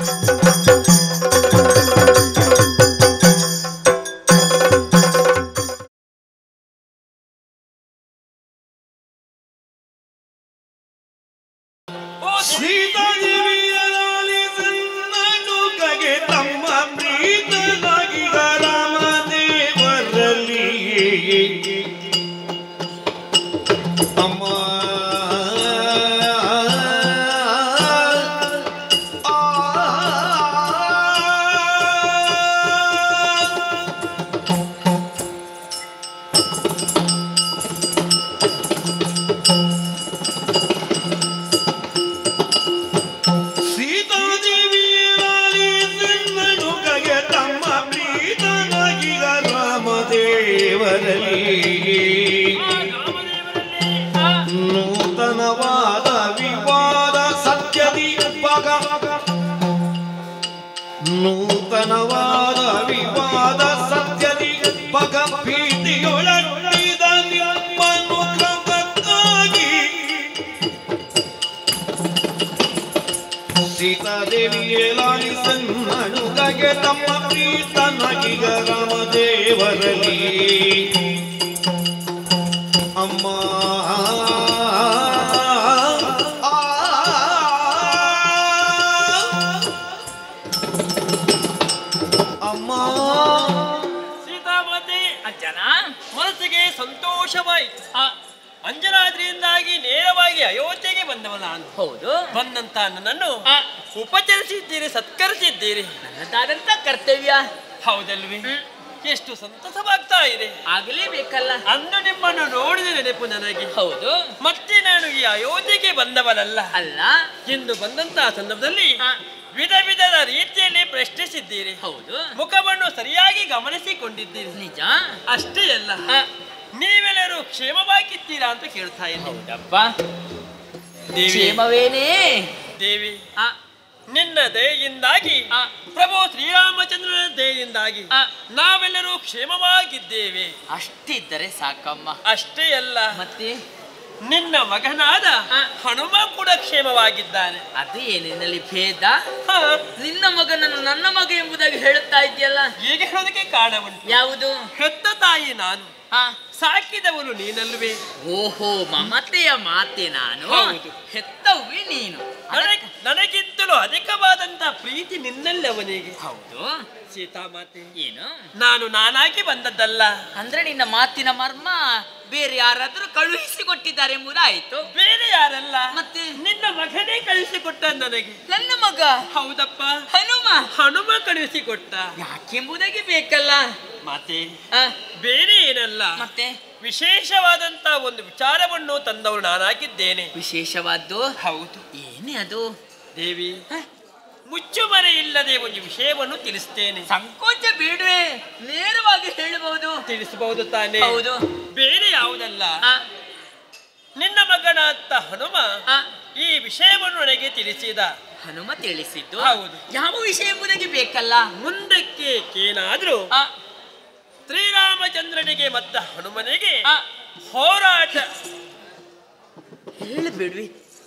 ಸೀತಾದೇವಿಯ ಲಾಲಿಸನ್ನಡುಕಗೆ ತಮ್ಮ ಪ್ರೀತನಾಗಿದ ರಾಮದೇವರಲ್ಲಿ ಅಮ್ಮ ಸೀತಾದೇವಿಯ ಲಾಲಿಸನ್ನಡುಕಗೆ ತಮ್ಮ ಪ್ರೀತನಾಗಿದ ರಾಮದೇವರಲ್ಲಿ ನೂತನವಾದ ವಿವಾದ ಸತ್ಯದಿ ಪಗ ನೂತನವಾದ ವಿವಾದ ಸತ್ಯದಿ ಪಗ ಭೀತಿಯೊಳಟ್ಟಿದ ನಿಮ್ಮನು ಕ್ರಮಕ್ಕಾಗಿ ಸೀತಾದೇವಿಯೇ ಲಾಲಿಸನ್ನಡುಗಗೆ ತಮ್ಮ ಪ್ರೀತನಗಿಗ ರಾಮದೇವರಲ್ಲಿ ಅಮ್ಮ ಅಮ್ಮ ಸೀತಾಮಾತೆ ಅಜ್ಜನ ಮನಸ್ಸಿಗೆ ಸಂತೋಷವಾಯಿತು ಆ, ಅಂಜನಾದ್ರಿಯಿಂದಾಗಿ ನೇರವಾಗಿ ಅಯೋಧ್ಯೆಗೆ ಬಂದವ ನಾನು ಹೌದು ಬಂದಂತ ನನ್ನನ್ನು ಆ, ಉಪಚರಿಸಿದ್ದೀರಿ ಸತ್ಕರಿಸಿದ್ದೀರಿ ನನ್ನದಾದಂತ ಕರ್ತವ್ಯ ಹೌದಲ್ವಿ ಹ್ಮ್. ಎಷ್ಟು ಸಂತಸವಾಗ್ತಾ ಇದೆ ಆಗಲೇಬೇಕಲ್ಲ ಅಂದು ನಿಮ್ಮನ್ನು ನೋಡಿದ ನೆನಪು ನನಗೆ ಹೌದು ಮತ್ತೆ ನಾನು ಈ ಅಯೋಧ್ಯೆಗೆ ಬಂದವನಲ್ಲ ಅಲ್ಲ ಇಂದು ಬಂದಂತಹ ಸಂದರ್ಭದಲ್ಲಿ ಆ, ವಿಧ ವಿಧದ ರೀತಿಯಲ್ಲಿ ಪ್ರಶ್ನಿಸಿದ್ದೀರಿ ಹೌದು ಮುಖವನ್ನು ಸರಿಯಾಗಿ ಗಮನಿಸಿಕೊಂಡಿದ್ದೀರಿ ನಿಜ ಅಷ್ಟೇ ಅಲ್ಲ ಆ, ನೀವೆಲ್ಲರೂ ಕ್ಷೇಮವಾಗಿದ್ದೀರಾ ಅಂತ ಕೇಳ್ತಾ ಇದ್ದೀನಿ ಹೌದಪ್ಪ ದೇವಿ ಕ್ಷೇಮವೇನೇ ದೇವಿ ಆ, ನಿನ್ನ ದಯೆಯಿಂದಾಗಿ ಆ. ಪ್ರಭು ಶ್ರೀರಾಮಚಂದ್ರನ ದಯೆಯಿಂದಾಗಿ ಆ. ನಾವೆಲ್ಲರೂ ಕ್ಷೇಮವಾಗಿದ್ದೇವೆ ಅಷ್ಟಿದ್ದರೆ ಸಾಕಮ್ಮ ಅಷ್ಟೇ ಅಲ್ಲ ಮತ್ತೆ ನಿನ್ನ ಮಗನಾದ ಆ. ಹನುಮ ಕೂಡ ಕ್ಷೇಮವಾಗಿದ್ದಾನೆ ಅದು ಏನಿನಲ್ಲಿ ಭೇದ ಹ, ನಿನ್ನ ಮಗನನ್ನು ನನ್ನ ಮಗ ಎಂಬುದಾಗಿ ಹೇಳುತ್ತಾ ಇದೆಯಲ್ಲ ಈಗ ಹೇಳೋದಕ್ಕೆ ಕಾರಣ ಉಂಟು ಯಾವುದು ಹೆತ್ತ ತಾಯಿ ನಾನು ಆ, ಸಾಕಿದವನು ನೀನಲ್ವೇ ಓಹೋ ಮಮತೆಯ ಮಾತೆ ನಾನು ಹೌದು. ಹೆತ್ತವ್ವಿ ನೀನು ನನಗ್- ನನಗಿಂತಲೂ ಅಧಿಕವಾದಂತ ಪ್ರೀತಿ ನಿನ್ನಲ್ಲಿ ಅವನಿಗೆ ಹೌದು ಸೀತಾಮಾತೆ ಏನು ನಾನು ನಾನಾಗಿ ಬಂದದ್ದಲ್ಲ ಅಂದ್ರೆ ನಿನ್ನ ಮಾತಿನ ಮರ್ಮ ಬೇರೆ ಯಾರಾದ್ರೂ ಕಳುಹಿಸಿ ಕೊಟ್ಟಿದ್ದಾರೆ ಎಂಬುದಾಯ್ತು ಬೇರೆ ಯಾರಲ್ಲ ಮತ್ತೆ ನಿನ್ನ ಮಗನೇ ಕಳಿಸಿಕೊಟ್ಟ ನನಗೆ ನನ್ನ ಮಗ ಹೌದಪ್ಪ ಹನುಮ ಹನುಮ ಕಳಿಸಿಕೊಟ್ಟ ಯಾಕೆಂಬುದಾಗಿ ಬೇಕಲ್ಲ ಮಾತೆ ಆ, ಬೇರೆ ಏನಲ್ಲ ಮತ್ತೆ ವಿಶೇಷವಾದಂತ ಒಂದು ವಿಚಾರವನ್ನು ತಂದವರು ನಾನಾಗಿದ್ದೇನೆ ವಿಶೇಷವಾದ್ದು ಹೌದು ಏನೇ ಅದು ದೇವಿ ಹ? ಮುಚ್ಚುಮರೆ ಇಲ್ಲದೆ ಒಂದು ವಿಷಯವನ್ನು ತಿಳಿಸ್ತೇನೆ ಸಂಕೋಚ ಬೇಡವೆ ನೇರವಾಗಿ ಹೇಳಬಹುದು ತಿಳಿಸಬಹುದು ತಾನೇ ಹೌದು ಬೇರೆ ಯಾವುದಲ್ಲ ಆ, ನಿನ್ನ ಮಗನಾದ ಹನುಮ ಆ, ಈ ವಿಷಯವನ್ನು ನನಗೆ ತಿಳಿಸಿದ ಹನುಮ ತಿಳಿಸಿದ್ದು ಹೌದು. ಯಾವ ವಿಷಯ ಎಂಬುದಾಗಿ ಬೇಕಲ್ಲ ಮುಂದಕ್ಕೆ ಏನಾದ್ರೂ ಆ, ಶ್ರೀರಾಮಚಂದ್ರನಿಗೆ ಮತ್ತು ಹನುಮನಿಗೆ ಆ, ಹೋರಾಟ ಹೇಳಬೇಡ್ವಿ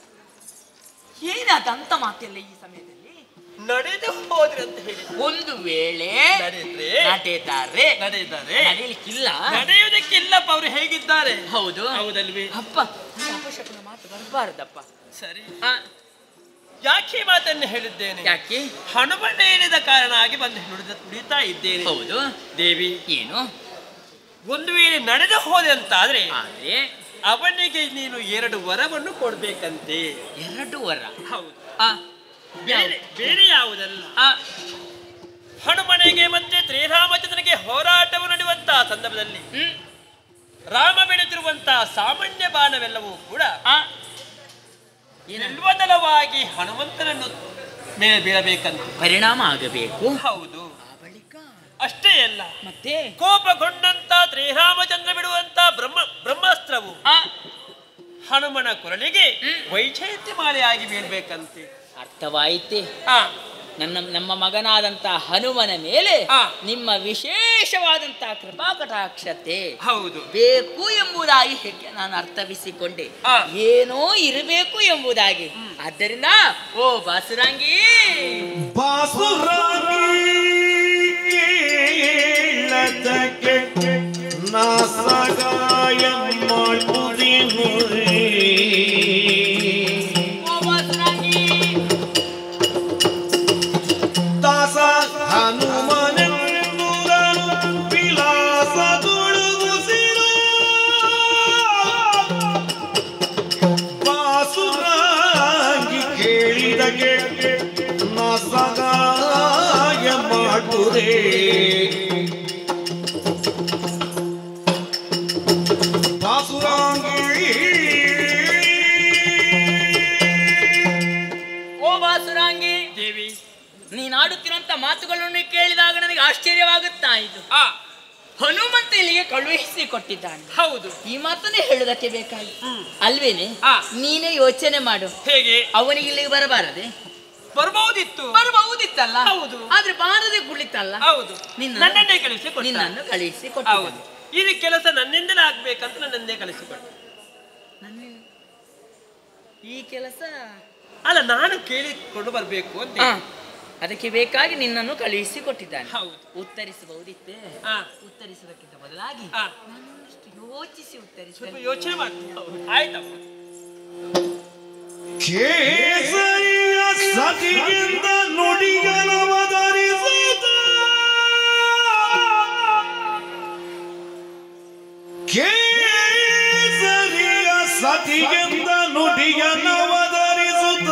ಏನಾದಂತ ಮಾತಿಲ್ಲ ಈ ಸಮಯದಲ್ಲಿ ನಡೆದು ಹೋದ್ರೆ ಅಂತ ಹೇಳಿ ಒಂದು ವೇಳೆ ನಡೆದ್ರೆ ನಡೆದಾರೆ ನಡೆದರೆ ನಡೆಯಲಿಕ್ಕಿಲ್ಲ ನಡೆಯುವುದಕ್ಕಿಲ್ಲಪ್ಪ ಅವರು ಹೇಗಿದ್ದಾರೆ ಹೌದು ಹೌದಲ್ವಿ ಅಪ್ಪ ಈ ಅಪಶಕುನ ಮಾತು ಬರಬಾರದಪ್ಪ ಸರಿ ಆ, ಯಾಕೆ ಈ ಮಾತನ್ನು ಹೇಳಿದ್ದೇನೆ ಯಾಕೆ ಹನುಮಣ್ಣ ಹೇಳಿದ ಕಾರಣ ಆಗಿ ಬಂದು ನುಡಿದ ನುಡಿತಾ ಇದ್ದೇನೆ ಹೌದು ದೇವಿ ಏನು ಒಂದು ವೇಳೆ ನಡೆದು ಹೋದೆ ಅಂತಾದ್ರೆ ಆದ್ರೆ ಅವನಿಗೆ ನೀನು ಎರಡು ವರವನ್ನು ಕೊಡ್ಬೇಕಂತೆ ಎರಡು ವರ ಹೌದು ಆ, ಬೇರೆ ಬೇರೆ ಯಾವುದಲ್ಲ ಆ, ಹನುಮನಿಗೆ ಮತ್ತೆ ಶ್ರೀರಾಮಚಂದ್ರನಿಗೆ ಹೋರಾಟವು ನಡೆಯುವಂತಹ ಸಂದರ್ಭದಲ್ಲಿ ಹ್ಮ್, ರಾಮ ಬೆಳೆದಿರುವಂತಹ ಸಾಮಾನ್ಯ ಬಾಣವೆಲ್ಲವೂ ಕೂಡ ಆ. ಏನು ನಿರ್ವದಲವಾಗಿ ಹನುಮಂತನನ್ನು ಮೇಲೆ ಬೀಳಬೇಕಂತ ಪರಿಣಾಮ ಆಗಬೇಕು ಹೌದು ಆ ಬಳಿಕ ಅಷ್ಟೇ ಅಲ್ಲ ಮತ್ತೆ ಕೋಪಗೊಂಡಂತ ಶ್ರೀರಾಮಚಂದ್ರ ಬಿಡುವಂತ ಬ್ರಹ್ಮ ಬ್ರಹ್ಮಾಸ್ತ್ರವು ಆ, ಹನುಮನ ಕೊರಳಿಗೆ ಹ್ಮ್. ವೈಚೈತ್ಯ ಮಾಲೆಯಾಗಿ ಬೀಳ್ಬೇಕಂತೆ ಅರ್ಥವಾಯಿತೆ ಆ ನನ್ನ ನಮ್ಮ ಮಗನಾದಂತ ಹನುಮನ ಮೇಲೆ ಆ. ನಿಮ್ಮ ವಿಶೇಷವಾದಂತಹ ಕೃಪಾ ಕಟಾಕ್ಷತೆ ಹೌದು ಬೇಕು ಎಂಬುದಾಗಿ ಹೇಗೆ ನಾನು ಅರ್ಥವಿಸಿಕೊಂಡೆ ಆ. ಏನೋ ಇರಬೇಕು ಎಂಬುದಾಗಿ ಆದ್ದರಿಂದ ಓ ಬಾಸುರಂಗಿ ಬಾ ಹನುಮನೆಂದುದನು ವಿಲಾಸದೊಳಗುಸಿರು ಬಾಸುರಾಗಿ ಕೇಳಿದ ಕೇಳಿ ನಾ ಸಗಾಯ ಮಾಡುದೇ ಬಾಸುರಾಂಗಿ ಓ ಬಾಸುರಾಂಗಿ ದೇವಿ ನೀನಾಡುತ್ತಿರುವಂತ ಮಾತುಗಳನ್ನು ಕೇಳಿದಾಗ ನನಗೆ ಆಶ್ಚರ್ಯವಾಗುತ್ತಾ ಇದು ಆ ಹನುಮಂತ ಇಲ್ಲಿಗೆ ಕಳುಹಿಸಿ ಕೊಟ್ಟಿದ್ದಾನೆ ಹೌದು ಈ ಮಾತನ್ನೇ ಹೇಳುದಕ್ಕೆ ಬೇಕಾಗಿ ಹ್ಮ್. ಅಲ್ವೇನೆ ಆ. ನೀನೇ ಯೋಚನೆ ಮಾಡು ಹೇಗೆ ಅವನಿಗೆ ಇಲ್ಲಿಗೆ ಬರಬಾರದೆ ಬರ್ಬಹುದಿತ್ತು ಬರಬಹುದಿತ್ತಲ್ಲ ಹೌದು. ಆದ್ರೆ ಬಾರದೆ ಕುಳಿತಲ್ಲ ಹೌದು ನಿನ್ನ- ನನ್ನನ್ನೇ ಕಳಿಸಿಕೊಟ್ಟ ನಿನ್ನನ್ನು ಕಳುಹಿಸಿ ಹೌದು ಕೊಟ್ಟಿದ್ದಾನೆ ಇದು ಕೆಲಸ ನನ್ನಿಂದಲೇ ಆಗ್ಬೇಕಂತ ನನ್ನನ್ನೇ ಕಳಿಸಿಕೊಟ್ಟ ನನ್ನ- ಈ ಕೆಲಸ ಅಲ್ಲ ನಾನು ಕೇಳಿಕೊಂಡು ಬರ್ಬೇಕು ಅಂತ ಆ, ಅದಕ್ಕೆ ಬೇಕಾಗಿ ನಿನ್ನನ್ನು ಕಳುಹಿಸಿ ಕೊಟ್ಟಿದ್ದಾನೆ ಹೌದು ಉತ್ತರಿಸಬಹುದಿತ್ತೆ ಆ, ಉತ್ತರಿಸುವುದಕ್ಕಿಂತ ಬದಲಾಗಿ ಆ. ನನ್ನಷ್ಟು ಯೋಚಿಸಿ ಸ್ವಲ್ಪ ಉತ್ತರಿಸ ಯೋಚನೆ ಮಾಡ್ತೀನಿ ಆಯ್ತಪ್ಪ ಕೇಸರಿಯ ಸತಿಯಿಂದ ನುಡಿಗಳವಧರಿಸಿದ ಕೇಸರಿಯ ಸತಿಯಿಂದ ನುಡಿಯನವಧರಿಸುತ್ತ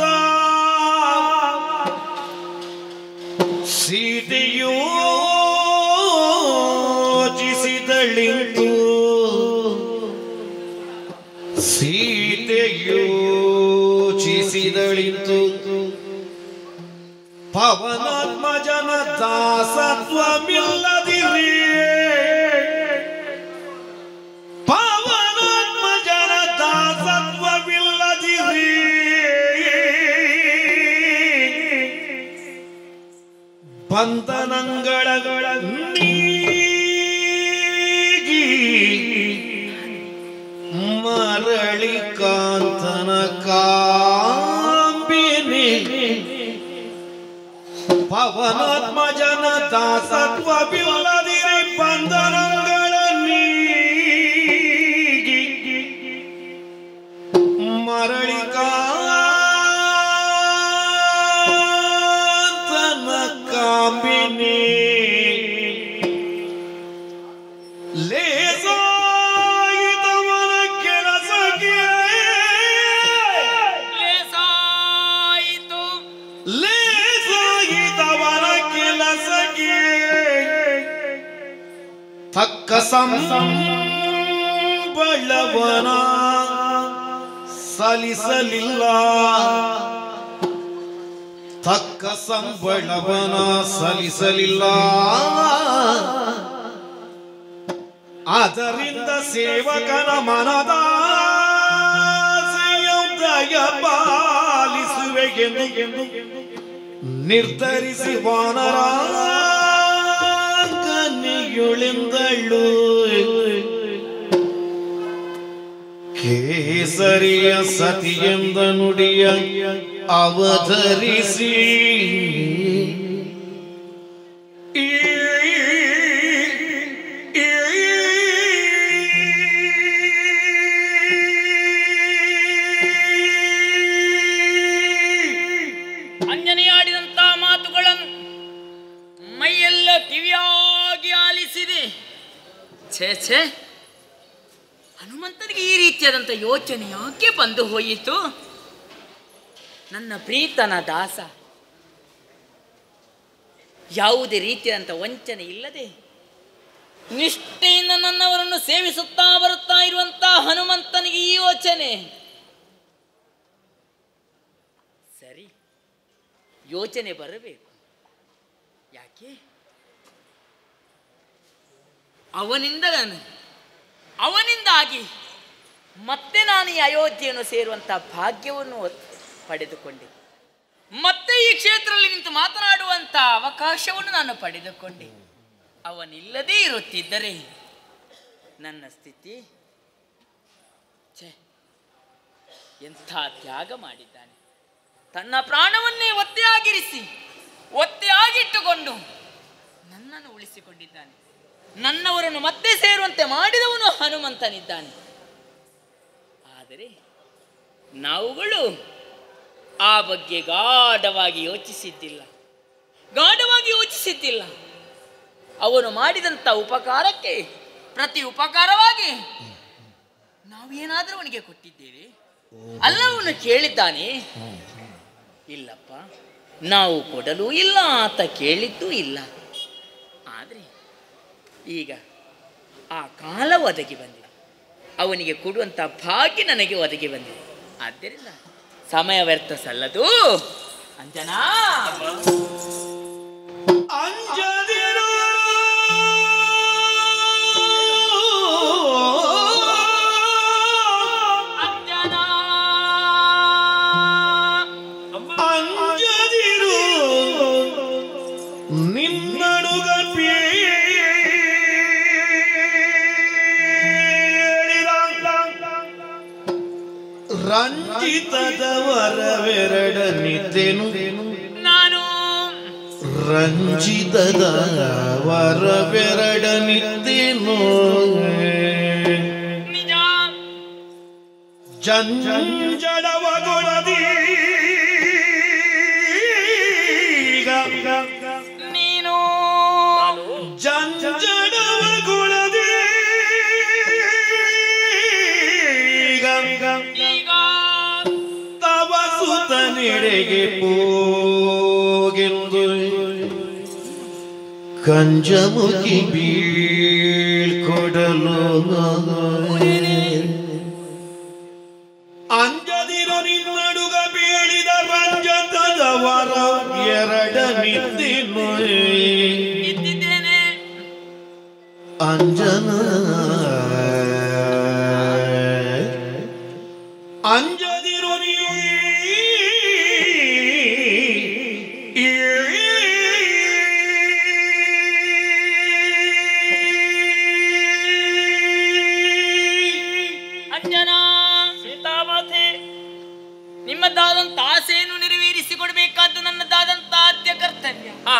ಸೀತೆಯೋ ಯೋಚಿಸಿದಳಿಂದು ಸೀತೆಯೋಚಿಸಿದಳಿತು ಪವನಾತ್ಮಜನ ದಾಸತ್ವಮಿಲ್ಲದಿರಿ ಪವನಾತ್ಮಜನ ದಾಸತ್ವವಿಲ್ಲದಿರಿ ಬಂಧನಂಗಳಗಳ ನೀಗಿ ಮರಳಿ ಕಾಂತನ ಕಾಂಬಿನಿ ಪವನಾತ್ಮಜನ ದಾಸತ್ವವಿಲ್ಲದಿರಿ ಬಂಧನಗಳ ನೀಗಿ ಮರಳಿ ಕಾಂತನ ಕಾಂಬಿನಿ ಲೇಸಾಯಿತವನ ಕೆಲಸಕ್ಕೆ ಲೇಸಾಯಿತು ಲೇಸಾಯಿತವನ ಕೆಲಸಕ್ಕೆ ತಕ್ಕ ಸಂಬಳವನ ಸಲಿಸಲಿಲ್ಲ ತಕ್ಕ ಸಂಬಳವನ ಸಲಿಸಲಿಲ್ಲ ಅದರಿಂದ ಸೇವಕನ ಮನದ ದಯ ಪಾಲಿಸುವೆಗೆಂದು ನಿರ್ಧರಿಸಿ ವಾನರಾಂಗನಿಯುಳೆಂದಳು ಕೇಸರಿಯ ಸತಿಯೆಂದ ನುಡಿಯ ಅವಧರಿಸಿ ಈ ಅಂಜನೆಯಾಡಿದಂತ ಮಾತುಗಳನ್ನು ಮೈಯೆಲ್ಲ ಕಿವಿಯಾಗಿ ಆಲಿಸಿದೆ ಛೇ ಛೇ ಹನುಮಂತನಿಗೆ ಈ ರೀತಿಯಾದಂಥ ಯೋಚನೆ ಯಾಕೆ ಬಂದು ಹೋಯಿತು ನನ್ನ ಪ್ರೀತನ ದಾಸ ಯಾವುದೇ ರೀತಿಯಾದಂಥ ವಂಚನೆ ಇಲ್ಲದೆ ನಿಷ್ಠೆಯಿಂದ ನನ್ನವರನ್ನು ಸೇವಿಸುತ್ತಾ ಬರುತ್ತಾ ಇರುವಂತ ಹನುಮಂತನಿಗೆ ಈ ಯೋಚನೆ ಸರಿ ಯೋಚನೆ ಬರಬೇಕು ಯಾಕೆ ಅವನಿಂದ ನಾನು ಅವನಿಂದಾಗಿ ಮತ್ತೆ ನಾನು ಈ ಅಯೋಧ್ಯೆಯನ್ನು ಸೇರುವಂಥ ಭಾಗ್ಯವನ್ನು ಪಡೆದುಕೊಂಡೆ ಮತ್ತೆ ಈ ಕ್ಷೇತ್ರದಲ್ಲಿ ನಿಂತು ಮಾತನಾಡುವಂಥ ಅವಕಾಶವನ್ನು ನಾನು ಪಡೆದುಕೊಂಡೆ ಅವನಿಲ್ಲದೇ ಇರುತ್ತಿದ್ದರೆ ನನ್ನ ಸ್ಥಿತಿ ಛೇ ಎಂಥ ತ್ಯಾಗ ಮಾಡಿದ್ದಾನೆ ತನ್ನ ಪ್ರಾಣವನ್ನೇ ಒತ್ತೆಯಾಗಿರಿಸಿ ಒತ್ತೆಯಾಗಿಟ್ಟುಕೊಂಡು ನನ್ನನ್ನು ಉಳಿಸಿಕೊಂಡಿದ್ದಾನೆ ನನ್ನವರನ್ನು ಮತ್ತೆ ಸೇರುವಂತೆ ಮಾಡಿದವನು ಹನುಮಂತನಿದ್ದಾನೆ ಆದರೆ ನಾವುಗಳು ಆ ಬಗ್ಗೆ ಗಾಢವಾಗಿ ಯೋಚಿಸಿದ್ದಿಲ್ಲ ಗಾಢವಾಗಿ ಯೋಚಿಸಿದ್ದಿಲ್ಲ ಅವನು ಮಾಡಿದಂಥ ಉಪಕಾರಕ್ಕೆ ಪ್ರತಿ ಉಪಕಾರವಾಗಿ ನಾವೇನಾದರೂ ಅವನಿಗೆ ಕೊಟ್ಟಿದ್ದೇವೆ ಅಲ್ಲ ಅವನು ಕೇಳಿದ್ದಾನೆ ಇಲ್ಲಪ್ಪ ನಾವು ಕೊಡಲೂ ಇಲ್ಲ ಆತ ಕೇಳಿದ್ದೂ ಇಲ್ಲ ಆದರೆ ಈಗ ಆ ಕಾಲ ಒದಗಿ ಬಂದಿದೆ ಅವನಿಗೆ ಕೊಡುವಂಥ ಭಾಗ್ಯ ನನಗೆ ಒದಗಿ ಬಂದಿದೆ ಆದ್ದರಿಂದ ಸಮಯ ವ್ಯರ್ಥ ಸಲ್ಲದು ಅಂಜನಾ ಅಂಜದಿರು ಅಂಜನಾ ಅಂಜದಿರು ನಿನ್ನಡುಗ ರಂಜಿತದ ವರವೆರಡನಿದ್ದೆನು ನಾನು ರಂಜಿತದ ವರವೆರಡನಿದ್ದೇನು ನಿಜ ಜಂಜಡವಗೊಳದಿ ನೀನು ಜಂಜಡವಗೊಳದಿ ಈಗ ತವ ಸುತನೆಡೆಗೆ ಹೋಗೆಂದು ಕಂಜಮುಖಿ ಬೀಳ್ಕೊಡಲು ಅಂಜದಿರು ನಿನ್ನಡುಗ ಬೀಳಿದ ರಂಜತದವರ ಎರಡ ನಿಂದಿನು ಇದ್ದಿದ್ದೇನೆ ಅಂಜನ ಅಂಜದಿರು ನೀ ಅಂಜನಾ ಸೀತಾಮಾತೆ ನಿಮ್ಮದಾದಂತ ಆಸೆಯನ್ನು ನೆರವೇರಿಸಿಕೊಡ್ಬೇಕಾದ್ದು ನನ್ನದಾದಂತ ಆದ್ಯ ಕರ್ತವ್ಯ ಆ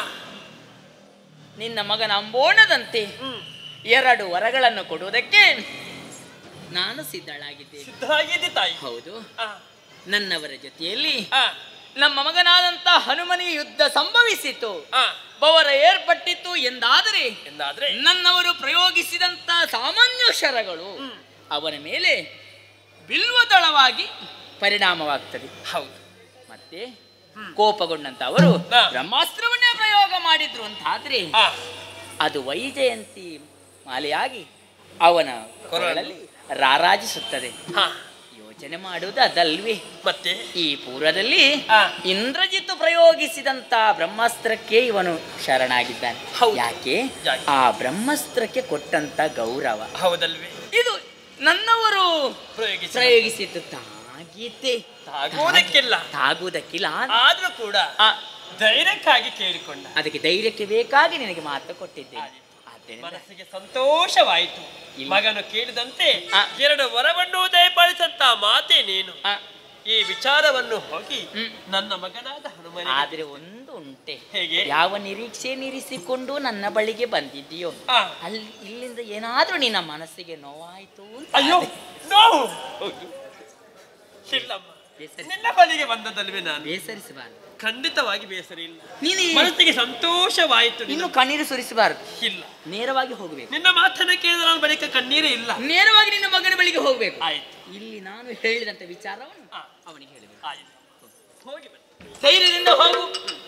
ನಿನ್ನ ಮಗನ ಅಂಬೋಣದಂತೆ ಹ್ಮ್ ಎರಡು ವರಗಳನ್ನು ಕೊಡುವುದಕ್ಕೆ ನಾನು ಸಿದ್ಧಳಾಗಿದ್ದೇನೆ ಸಿದ್ಧರಾಗಿದ್ದೆ ತಾಯಿ ಹೌದು ಆ ನನ್ನವರ ಜೊತೆಯಲ್ಲಿ ಆ ನಮ್ಮ ಮಗನಾದಂತ ಹನುಮನಿಗೆ ಯುದ್ಧ ಸಂಭವಿಸಿತು ಆ ಬವರ ಏರ್ಪಟ್ಟಿತ್ತು ಎಂದಾದರೆ ಎಂದಾದ್ರೆ ನನ್ನವರು ಪ್ರಯೋಗಿಸಿದಂತ ಸಾಮಾನ್ಯ ಶರಗಳು ಹ್ಮ್. ಅವನ ಮೇಲೆ ಬಿಲ್ವದಳವಾಗಿ ಪರಿಣಾಮವಾಗ್ತದೆ ಹೌದು ಮತ್ತೆ ಕೋಪಗೊಂಡಂತ ಅವರು ಹಾ. ಬ್ರಹ್ಮಾಸ್ತ್ರವನ್ನೇ ಪ್ರಯೋಗ ಮಾಡಿದ್ರು ಅಂತ ಆದ್ರೆ ಆ ಅದು ವೈಜಯಂತಿ ಮಾಲೆಯಾಗಿ ಅವನ ಕೊರಳಲ್ಲಿ ರಾರಾಜಿಸುತ್ತದೆ ಹಾ ಯೋಚನೆ ಮಾಡುವುದು ಅದಲ್ವೇ ಮತ್ತೆ ಈ ಪೂರ್ವದಲ್ಲಿ ಆ. ಇಂದ್ರಜಿತ್ತು ಪ್ರಯೋಗಿಸಿದಂತ ಬ್ರಹ್ಮಾಸ್ತ್ರಕ್ಕೆ ಇವನು ಶರಣಾಗಿದ್ದಾನೆ ಹೌದು. ಯಾಕೆ ಯಾಕೆ? ಆ ಬ್ರಹ್ಮಾಸ್ತ್ರಕ್ಕೆ ಕೊಟ್ಟಂತ ಗೌರವ ಹೌದಲ್ವೇ ಇದು ನನ್ನವರು ಪ್ರಯೋಗಿಸಿ ಪ್ರಯೋಗಿಸಿದ್ದು ತಾಗೀತೆ ತಾಗುವುದಕ್ಕಿಲ್ಲ ತಾಗುವುದಕ್ಕಿಲ್ಲ ಆದ್ರೂ ಕೂಡ ಆ, ಧೈರ್ಯಕ್ಕಾಗಿ ಕೇಳಿಕೊಂಡ ಅದಕ್ಕೆ ಧೈರ್ಯಕ್ಕೆ ಬೇಕಾಗಿ ನಿನಗೆ ಮಾತು ಕೊಟ್ಟಿದ್ದೇನೆ ಆದೀತು. ಆದ್ದರಿಂದ ಮನಸ್ಸಿಗೆ ಸಂತೋಷವಾಯಿತು ಇಲ್ಲ. ಮಗನು ಕೇಳಿದಂತೆ ಆ. ಎರಡು ವರವನ್ನು ದಯಪಾಲಿಸಂತ ಮಾತೆ ನೀನು ಆ, ಈ ವಿಚಾರವನ್ನು ಹೋಗಿ ಹ್ಮ್. ನನ್ನ ಮಗನಾದ ಹನುಮನ ಆದ್ರೆ ಒಂದು ಉಂಟೆ ಹೇಗೆ? ಯಾವ ನಿರೀಕ್ಷೆ ನಿರಿಸಿಕೊಂಡು ನನ್ನ ಬಳಿಗೆ ಬಂದಿದ್ದೀಯೋ ಆ. ಅಲ್ಲಿ ಇಲ್ಲಿಂದ ಏನಾದ್ರೂ ನಿನ್ನ ಮನಸ್ಸಿಗೆ ನೋವಾಯ್ತು ಅಂತ ಅಯ್ಯೋ ಆದ್ರೆ ನೋವು ಹೌದು. ಇಲ್ಲಮ್ಮ ಬೇಸರ- ನಿನ್ನ ಬಳಿಗೆ ಬಂದದಲ್ವೇ ನಾನು ಬೇಸರಿಸಬಾರದು ಖಂಡಿತವಾಗಿ ಬೇಸರ ಇಲ್ಲ ನೀನು ಮನಸ್ಸಿಗೆ ಸಂತೋಷವಾಯಿತು ಇನ್ನು ನಿನ್ನ- ಕಣ್ಣೀರು ಸುರಿಸಬಾರದು ಇಲ್ಲ ನೇರವಾಗಿ ಹೋಗಬೇಕು ನಿನ್ನ ಮಾತನ್ನ ಕೇಳಿದ ನಾನು ಬಳಿಕ ಕಣ್ಣೀರೇ ಇಲ್ಲ ನೇರವಾಗಿ ನಿನ್ನ ಮಗನ ಬಳಿಗೆ ಹೋಗಬೇಕು ಆಯ್ತು ಇಲ್ಲಿ ನಾನು ಹೇಳಿದಂತ ವಿಚಾರವನ್ನು ಆ. ಅವನಿಗೆ ಹೇಳಬೇಕು ಆಯ್ತು ಹೋಗಿ ಬನ್ನಿ ಧೈರ್ಯದಿಂದ ಹೋಗು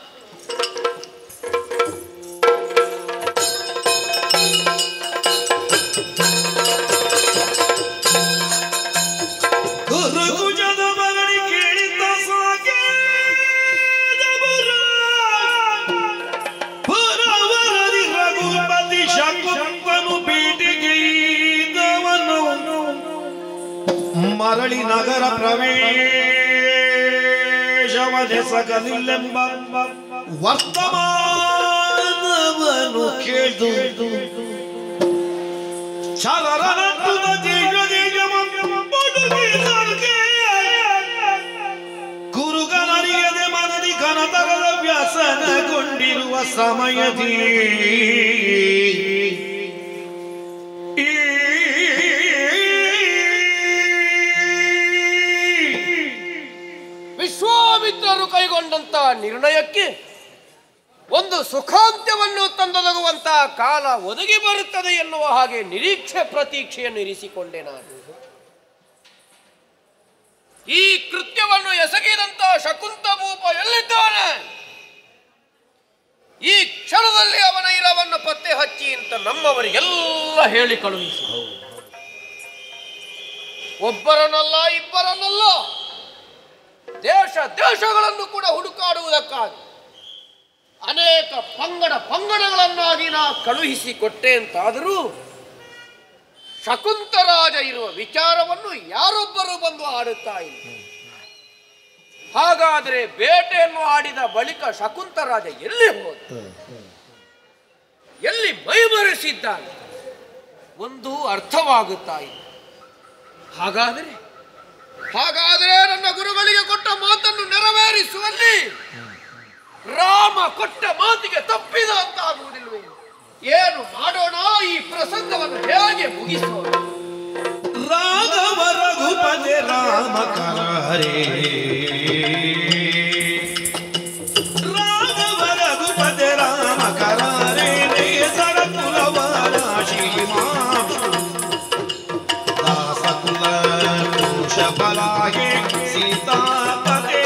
ಗುರುಗುಜದ ಮಗನಿ ಕೇಳಿದ್ದ ಸಾಕೆ ಪುರವರದಿ ರಘುಪತಿ ಶಕುಂತನು ಪೀಠಿಗೆಯಿದ್ದವನು ಮರಳಿ ನಗರ ಪ್ರವೇಶವನೆಸಗಲಿಲ್ಲೆಂಬ ವರ್ತಮಾನವನು ಕೇಳ್ದು ಚಲರನಟ್ಟುದ ತೇಜ ಕುರುಗನರಿಯದೆ ಮನದಿ ಕನತರದ ವ್ಯಸನಗೊಂಡಿರುವ ಸಮಯದಿ ಈ ವಿಶ್ವಾಮಿತ್ರರು ಕೈಗೊಂಡಂತ ನಿರ್ಣಯಕ್ಕೆ ಒಂದು ಒಂದು ಸುಖಾಂತ್ಯವನ್ನು ತಂದೊದಗುವಂತ ಕಾಲ ಒದಗಿ ಬರುತ್ತದೆ ಎನ್ನುವ ಹಾಗೆ ನಿರೀಕ್ಷೆ ಪ್ರತೀಕ್ಷೆಯನ್ನು ಇರಿಸಿಕೊಂಡೆ ನಾನು ಈ ಕೃತ್ಯವನ್ನು ಎಸಗಿದಂತ ಶಕುಂತ ಭೂಪ ಎಲ್ಲಿದ್ದಾನೆ ಈ ಕ್ಷಣದಲ್ಲಿ ಅವನ ಇರವನ್ನು ಪತ್ತೆ ಹಚ್ಚಿ ಅಂತ ನಮ್ಮವರಿಗೆಲ್ಲ ಹೇಳಿ ಕಳುಹಿಸಿ ಒಬ್ಬರನ್ನಲ್ಲ ಇಬ್ಬರನ್ನಲ್ಲ ದೇಶ ದೇಶಗಳನ್ನು ಕೂಡ ಹುಡುಕಾಡುವುದಕ್ಕಾಗಿ ಅನೇಕ ಪಂಗಡ ಪಂಗಡಗಳನ್ನಾಗಿ ನಾ ಕಳುಹಿಸಿ ಕೊಟ್ಟೆ ಅಂತಾದರೂ ಶಕುಂತರಾಜ ಇರುವ ವಿಚಾರವನ್ನು ಯಾರೊಬ್ಬರು ಬಂದು ಆಡುತ್ತಾ ಇಲ್ಲ ಹಾಗಾದರೆ ಬೇಟೆಯನ್ನು ಆಡಿದ ಬಳಿಕ ಶಕುಂತರಾಜ ಎಲ್ಲಿ ಹೋದ ಎಲ್ಲಿ ಮೈಮರೆಸಿದ್ದಾನೆ ಒಂದು ಅರ್ಥವಾಗುತ್ತಾ ಇಲ್ಲ ಹಾಗಾದರೆ ಹಾಗಾದರೆ ನನ್ನ ಗುರುಗಳಿಗೆ ಕೊಟ್ಟ ಮಾತನ್ನು ನೆರವೇರಿಸುವಲ್ಲಿ ರಾಮ ಕೊಟ್ಟ ಮಾತಿಗೆ ತಪ್ಪಿದ ಅಂತ ಆಗುವುದಿಲ್ವೇ ಏನು ಮಾಡೋಣ ಈ ಪ್ರಸಂಗವನ್ನು ಹೇಗೆ ಮುಗಿಸೋಣ ರಾಘವ ರಘುಪತಿ ರಾಮ ಕರಹರೇ ರಾಘವ ರಘುಪತಿ ರಾಮ ಕರಹರೇ ಸರ ಕುಲವರಾಶಿಮಾ ದಾಸ ಕುಲ ಕುಶಫಲಾಗೆ ಸೀತಾಪತೆ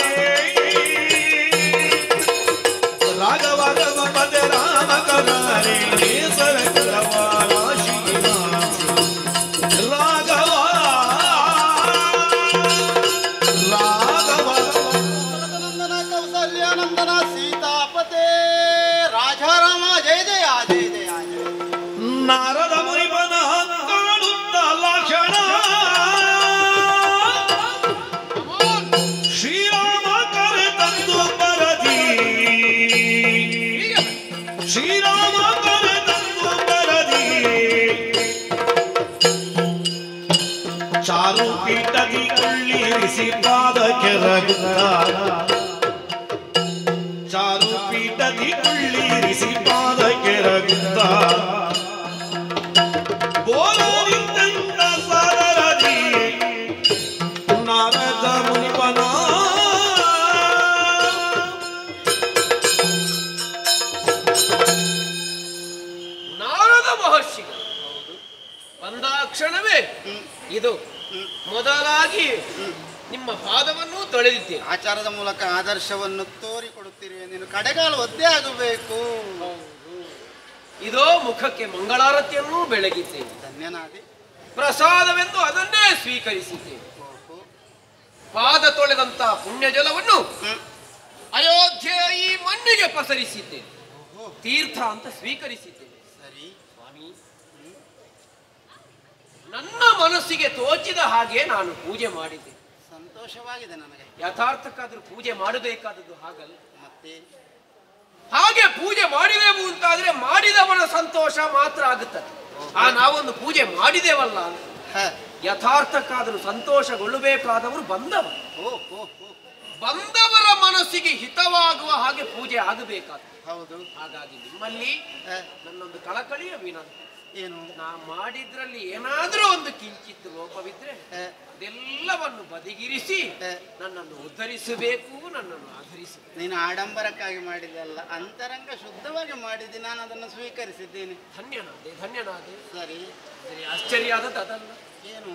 ರಾಘವ ರಘುಪತಿ ರಾಮ ಕರಹರೇ ಸರ ಕುಲವರಾಶಿಮಾ ರಾಘವ ರಾಘವ ನಂದನ ಕೌಸಲ್ಯಾನಂದನ ಸೀತಾಪತೆ ರಾಜಾರಾಮ ಜಯ ಜಯ ಜಯ ಜಯ ಜಯ ನಾರದ ಮುನಿಪನ ಕಾಣುತ್ತ ಲಕ್ಷಣ ಶ್ರೀರಾಮ ಕರೆ ತಂದು ಬರದಿ ಶ್ರೀರಾಮ ಕರೆ ತಂದು ಬರದಿ ಚಾರು ಪೀಠದಿ ಕೊಳ್ಳಿರಿಸಿ ಪಾದಕ್ಕೆ ರಗುತ್ತ ಚಾರು ಪೀಠದಿ ಕೊಳ್ಳಿರಿಸಿ ಪಾದಕ್ಕೆ ರಗುತ್ತ ಬೋಲನಿದ್ದಂತ ಸಾದರದಿ ನಾರದ ಮುನಿಪನ ನಾರದ ಮಹರ್ಷಿಗಳು ಬಂದ ಕ್ಷಣವೇ ಇದು ಮೊದಲಾಗಿ ನಿಮ್ಮ ಪಾದವನ್ನು ತೊಳೆದಿದ್ದೇನೆ ಆಚಾರದ ಮೂಲಕ ಆದರ್ಶವನ್ನು ತೋರಿಕೊಡುತ್ತಿರುವೆ ನೀನು ಕಡೆಗಾಲು ಒದ್ದೆ ಆಗಬೇಕು ಇದೋ ಮುಖಕ್ಕೆ ಮಂಗಳಾರತಿಯನ್ನು ಬೆಳಗಿದ್ದೇನೆ ಧನ್ಯನಾದೆ ಪ್ರಸಾದವೆಂದು ಅದನ್ನೇ ಸ್ವೀಕರಿಸಿದ್ದೇನೆ ಓಹೋ ಪಾದ ತೊಳೆದಂತ ಪುಣ್ಯ ಜಲವನ್ನು ಹ್ಮ್. ಅಯೋಧ್ಯೆಯ ಈ ಮಣ್ಣಿಗೆ ಪಸರಿಸಿದ್ದೇನೆ ಓಹೋ ತೀರ್ಥ ಅಂತ ಸ್ವೀಕರಿಸಿದ್ದೇನೆ ಸರಿ ಸ್ವಾಮಿ ನನ್ನ ಮನಸ್ಸಿಗೆ ತೋಚಿದ ಹಾಗೆ ನಾನು ಪೂಜೆ ಮಾಡಿದ್ದೆ ಸಂತೋಷವಾಗಿದೆ ನನಗೆ ಯಥಾರ್ಥಕ್ಕಾದ್ರೂ ಪೂಜೆ ಮಾಡಬೇಕಾದದ್ದು ಹಾಗಲ್ಲ ಮತ್ತೆ ಹಾಗೆ ಪೂಜೆ ಮಾಡಿದೆವು ಅಂತಾದ್ರೆ ಮಾಡಿದವನ ಸಂತೋಷ ಮಾತ್ರ ಆಗುತ್ತದೆ ಆ ನಾವೊಂದು ಪೂಜೆ ಮಾಡಿದೆವಲ್ಲ ಅಂತ ಹ ಯಥಾರ್ಥಕ್ಕಾದರೂ ಸಂತೋಷಗೊಳ್ಳಬೇಕಾದವರು ಬಂದವ ಓ ಓ ಓ ಬಂದವರ ಮನಸ್ಸಿಗೆ ಹಿತವಾಗುವ ಹಾಗೆ ಪೂಜೆ ಆಗಬೇಕಾದ ಹೌದು ಹಾಗಾಗಿ ನಿಮ್ಮಲ್ಲಿ ಹ, ನನ್ನೊಂದು ಕಳಕಳಿಯ ವಿನಂತಿ ಏನು ನಾ ಮಾಡಿದ್ರಲ್ಲಿ ಏನಾದ್ರೂ ಒಂದು ಕಿಂಚಿತ್ ಲೋಪವಿದ್ರೆ ಹ, ಅದೆಲ್ಲವನ್ನು ಬದಿಗಿರಿಸಿ ಹ. ನನ್ನನ್ನು ಉದ್ಧರಿಸಬೇಕು ನನ್ನನ್ನು ಆಧರಿಸಬೇಕು ನೀನು ಆಡಂಬರಕ್ಕಾಗಿ ಮಾಡಿದಲ್ಲ ಅಂತರಂಗ ಶುದ್ಧವಾಗಿ ಮಾಡಿದ್ದೆ ನಾನು ಅದನ್ನು ಸ್ವೀಕರಿಸಿದ್ದೇನೆ ಧನ್ಯನಾದೆ ಧನ್ಯನಾದೆ ಸರಿ ಸರಿ ಆಶ್ಚರ್ಯ ಆದದ್ದು ಅದಲ್ಲ ಏನು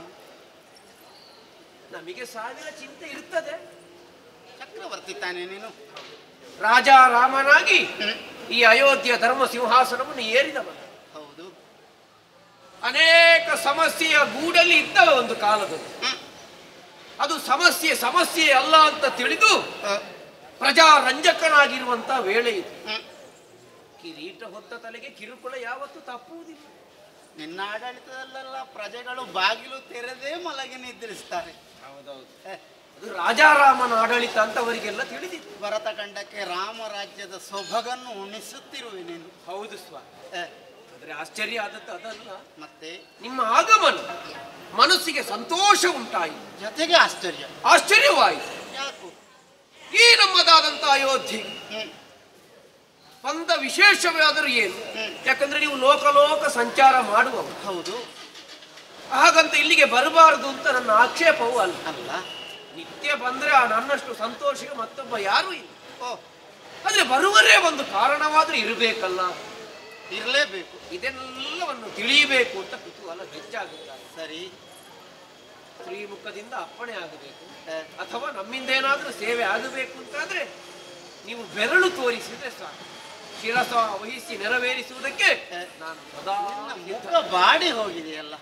ನಮಗೆ ಸಾವಿರ ಚಿಂತೆ ಇರ್ತದೆ ಚಕ್ರವರ್ತಿ ತಾನೇ ನೀನು ರಾಜ ರಾಮನಾಗಿ ಹ್ಮ್. ಈ ಅಯೋಧ್ಯೆ ಧರ್ಮ ಸಿಂಹಾಸನವನ್ನು ಏರಿದವ ಹೌದು ಅನೇಕ ಸಮಸ್ಯೆಯ ಗೂಡಲ್ಲಿ ಇದ್ದವ ಒಂದು ಕಾಲದಲ್ಲಿ ಹ್ಮ್. ಅದು ಸಮಸ್ಯೆ ಸಮಸ್ಯೆ ಅಲ್ಲ ಅಂತ ತಿಳಿದು ಹ, ಪ್ರಜಾರಂಜಕನಾಗಿರುವಂತ ವೇಳೆ ಇದು ಹ್ಮ್. ಕಿರೀಟ ಹೊತ್ತ ತಲೆಗೆ ಕಿರುಕುಳ ಯಾವತ್ತೂ ತಪ್ಪುವುದಿಲ್ಲ ನಿನ್ನ ಆಡಳಿತದಲ್ಲೆಲ್ಲ ಪ್ರಜೆಗಳು ಬಾಗಿಲು ತೆರೆದೇ ಮಲಗಿ ನಿದ್ರಿಸ್ತಾರೆ ಹೌದೌದು ಹ, ಅದು ರಾಜಾರಾಮನ ಆಡಳಿತ ಅಂತ ಅವರಿಗೆಲ್ಲ ತಿಳಿದಿತ್ತು ಭರತಖಂಡಕ್ಕೆ ರಾಮ ರಾಜ್ಯದ ಸೊಬಗನ್ನು ಉಣಿಸುತ್ತಿರುವೆ ನೀನು ಹೌದು ಸ್ವಾಮಿ ಹ, ಆದ್ರೆ ಆಶ್ಚರ್ಯ ಆದದ್ದು ಅದಲ್ಲ ಮತ್ತೆ ನಿಮ್ಮ ಆಗಮನ ಮನಸ್ಸಿಗೆ ಸಂತೋಷ ಉಂಟಾಯಿತು ಜೊತೆಗೆ ಆಶ್ಚರ್ಯ ಆಶ್ಚರ್ಯವಾಯಿತು ಯಾಕು ಈ ನಮ್ಮದಾದಂತ ಅಯೋಧ್ಯೆ ಹ್ಮ್ ಬಂದ ವಿಶೇಷವಾದರೂ ಏನು ಹ್ಮ್. ಯಾಕಂದ್ರೆ ನೀವು ಲೋಕಲೋಕ ಸಂಚಾರ ಮಾಡುವವರು ಹೌದು ಹಾಗಂತ ಇಲ್ಲಿಗೆ ಬರಬಾರದು ಅಂತ ನನ್ನ ಆಕ್ಷೇಪವೂ ಅಲ್ಲ ಅಲ್ಲ ನಿತ್ಯ ಬಂದ್ರೆ ಆ ನನ್ನಷ್ಟು ಸಂತೋಷಕ್ಕೆ ಮತ್ತೊಬ್ಬ ಯಾರೂ ಇಲ್ಲ ಓ ಆದ್ರೆ ಬರುವರೇ ಒಂದು ಕಾರಣವಾದ್ರೂ ಇರಬೇಕಲ್ಲ ಇರಲೇಬೇಕು ಇದೆಲ್ಲವನ್ನು ತಿಳಿಯಬೇಕು ಅಂತ ಕುತೂಹಲ ಹೆಚ್ಚಾಗುತ್ತಾರೆ ಸರಿ ಶ್ರೀಮುಖದಿಂದ ಅಪ್ಪಣೆ ಆಗಬೇಕು ಹ. ಅಥವಾ ನಮ್ಮಿಂದ ಏನಾದ್ರೂ ಸೇವೆ ಆಗಬೇಕು ಅಂತಾದ್ರೆ ನೀವು ಬೆರಳು ತೋರಿಸಿದ್ರೆ ಸಾಕು ಶಿರಸ ವಹಿಸಿ ನೆರವೇರಿಸುವುದಕ್ಕೆ ನಾನು ಸದಾ ಸಿದ್ಧ. ಮುಖ ಬಾಡಿ ಹೋಗಿದೆಯಲ್ಲ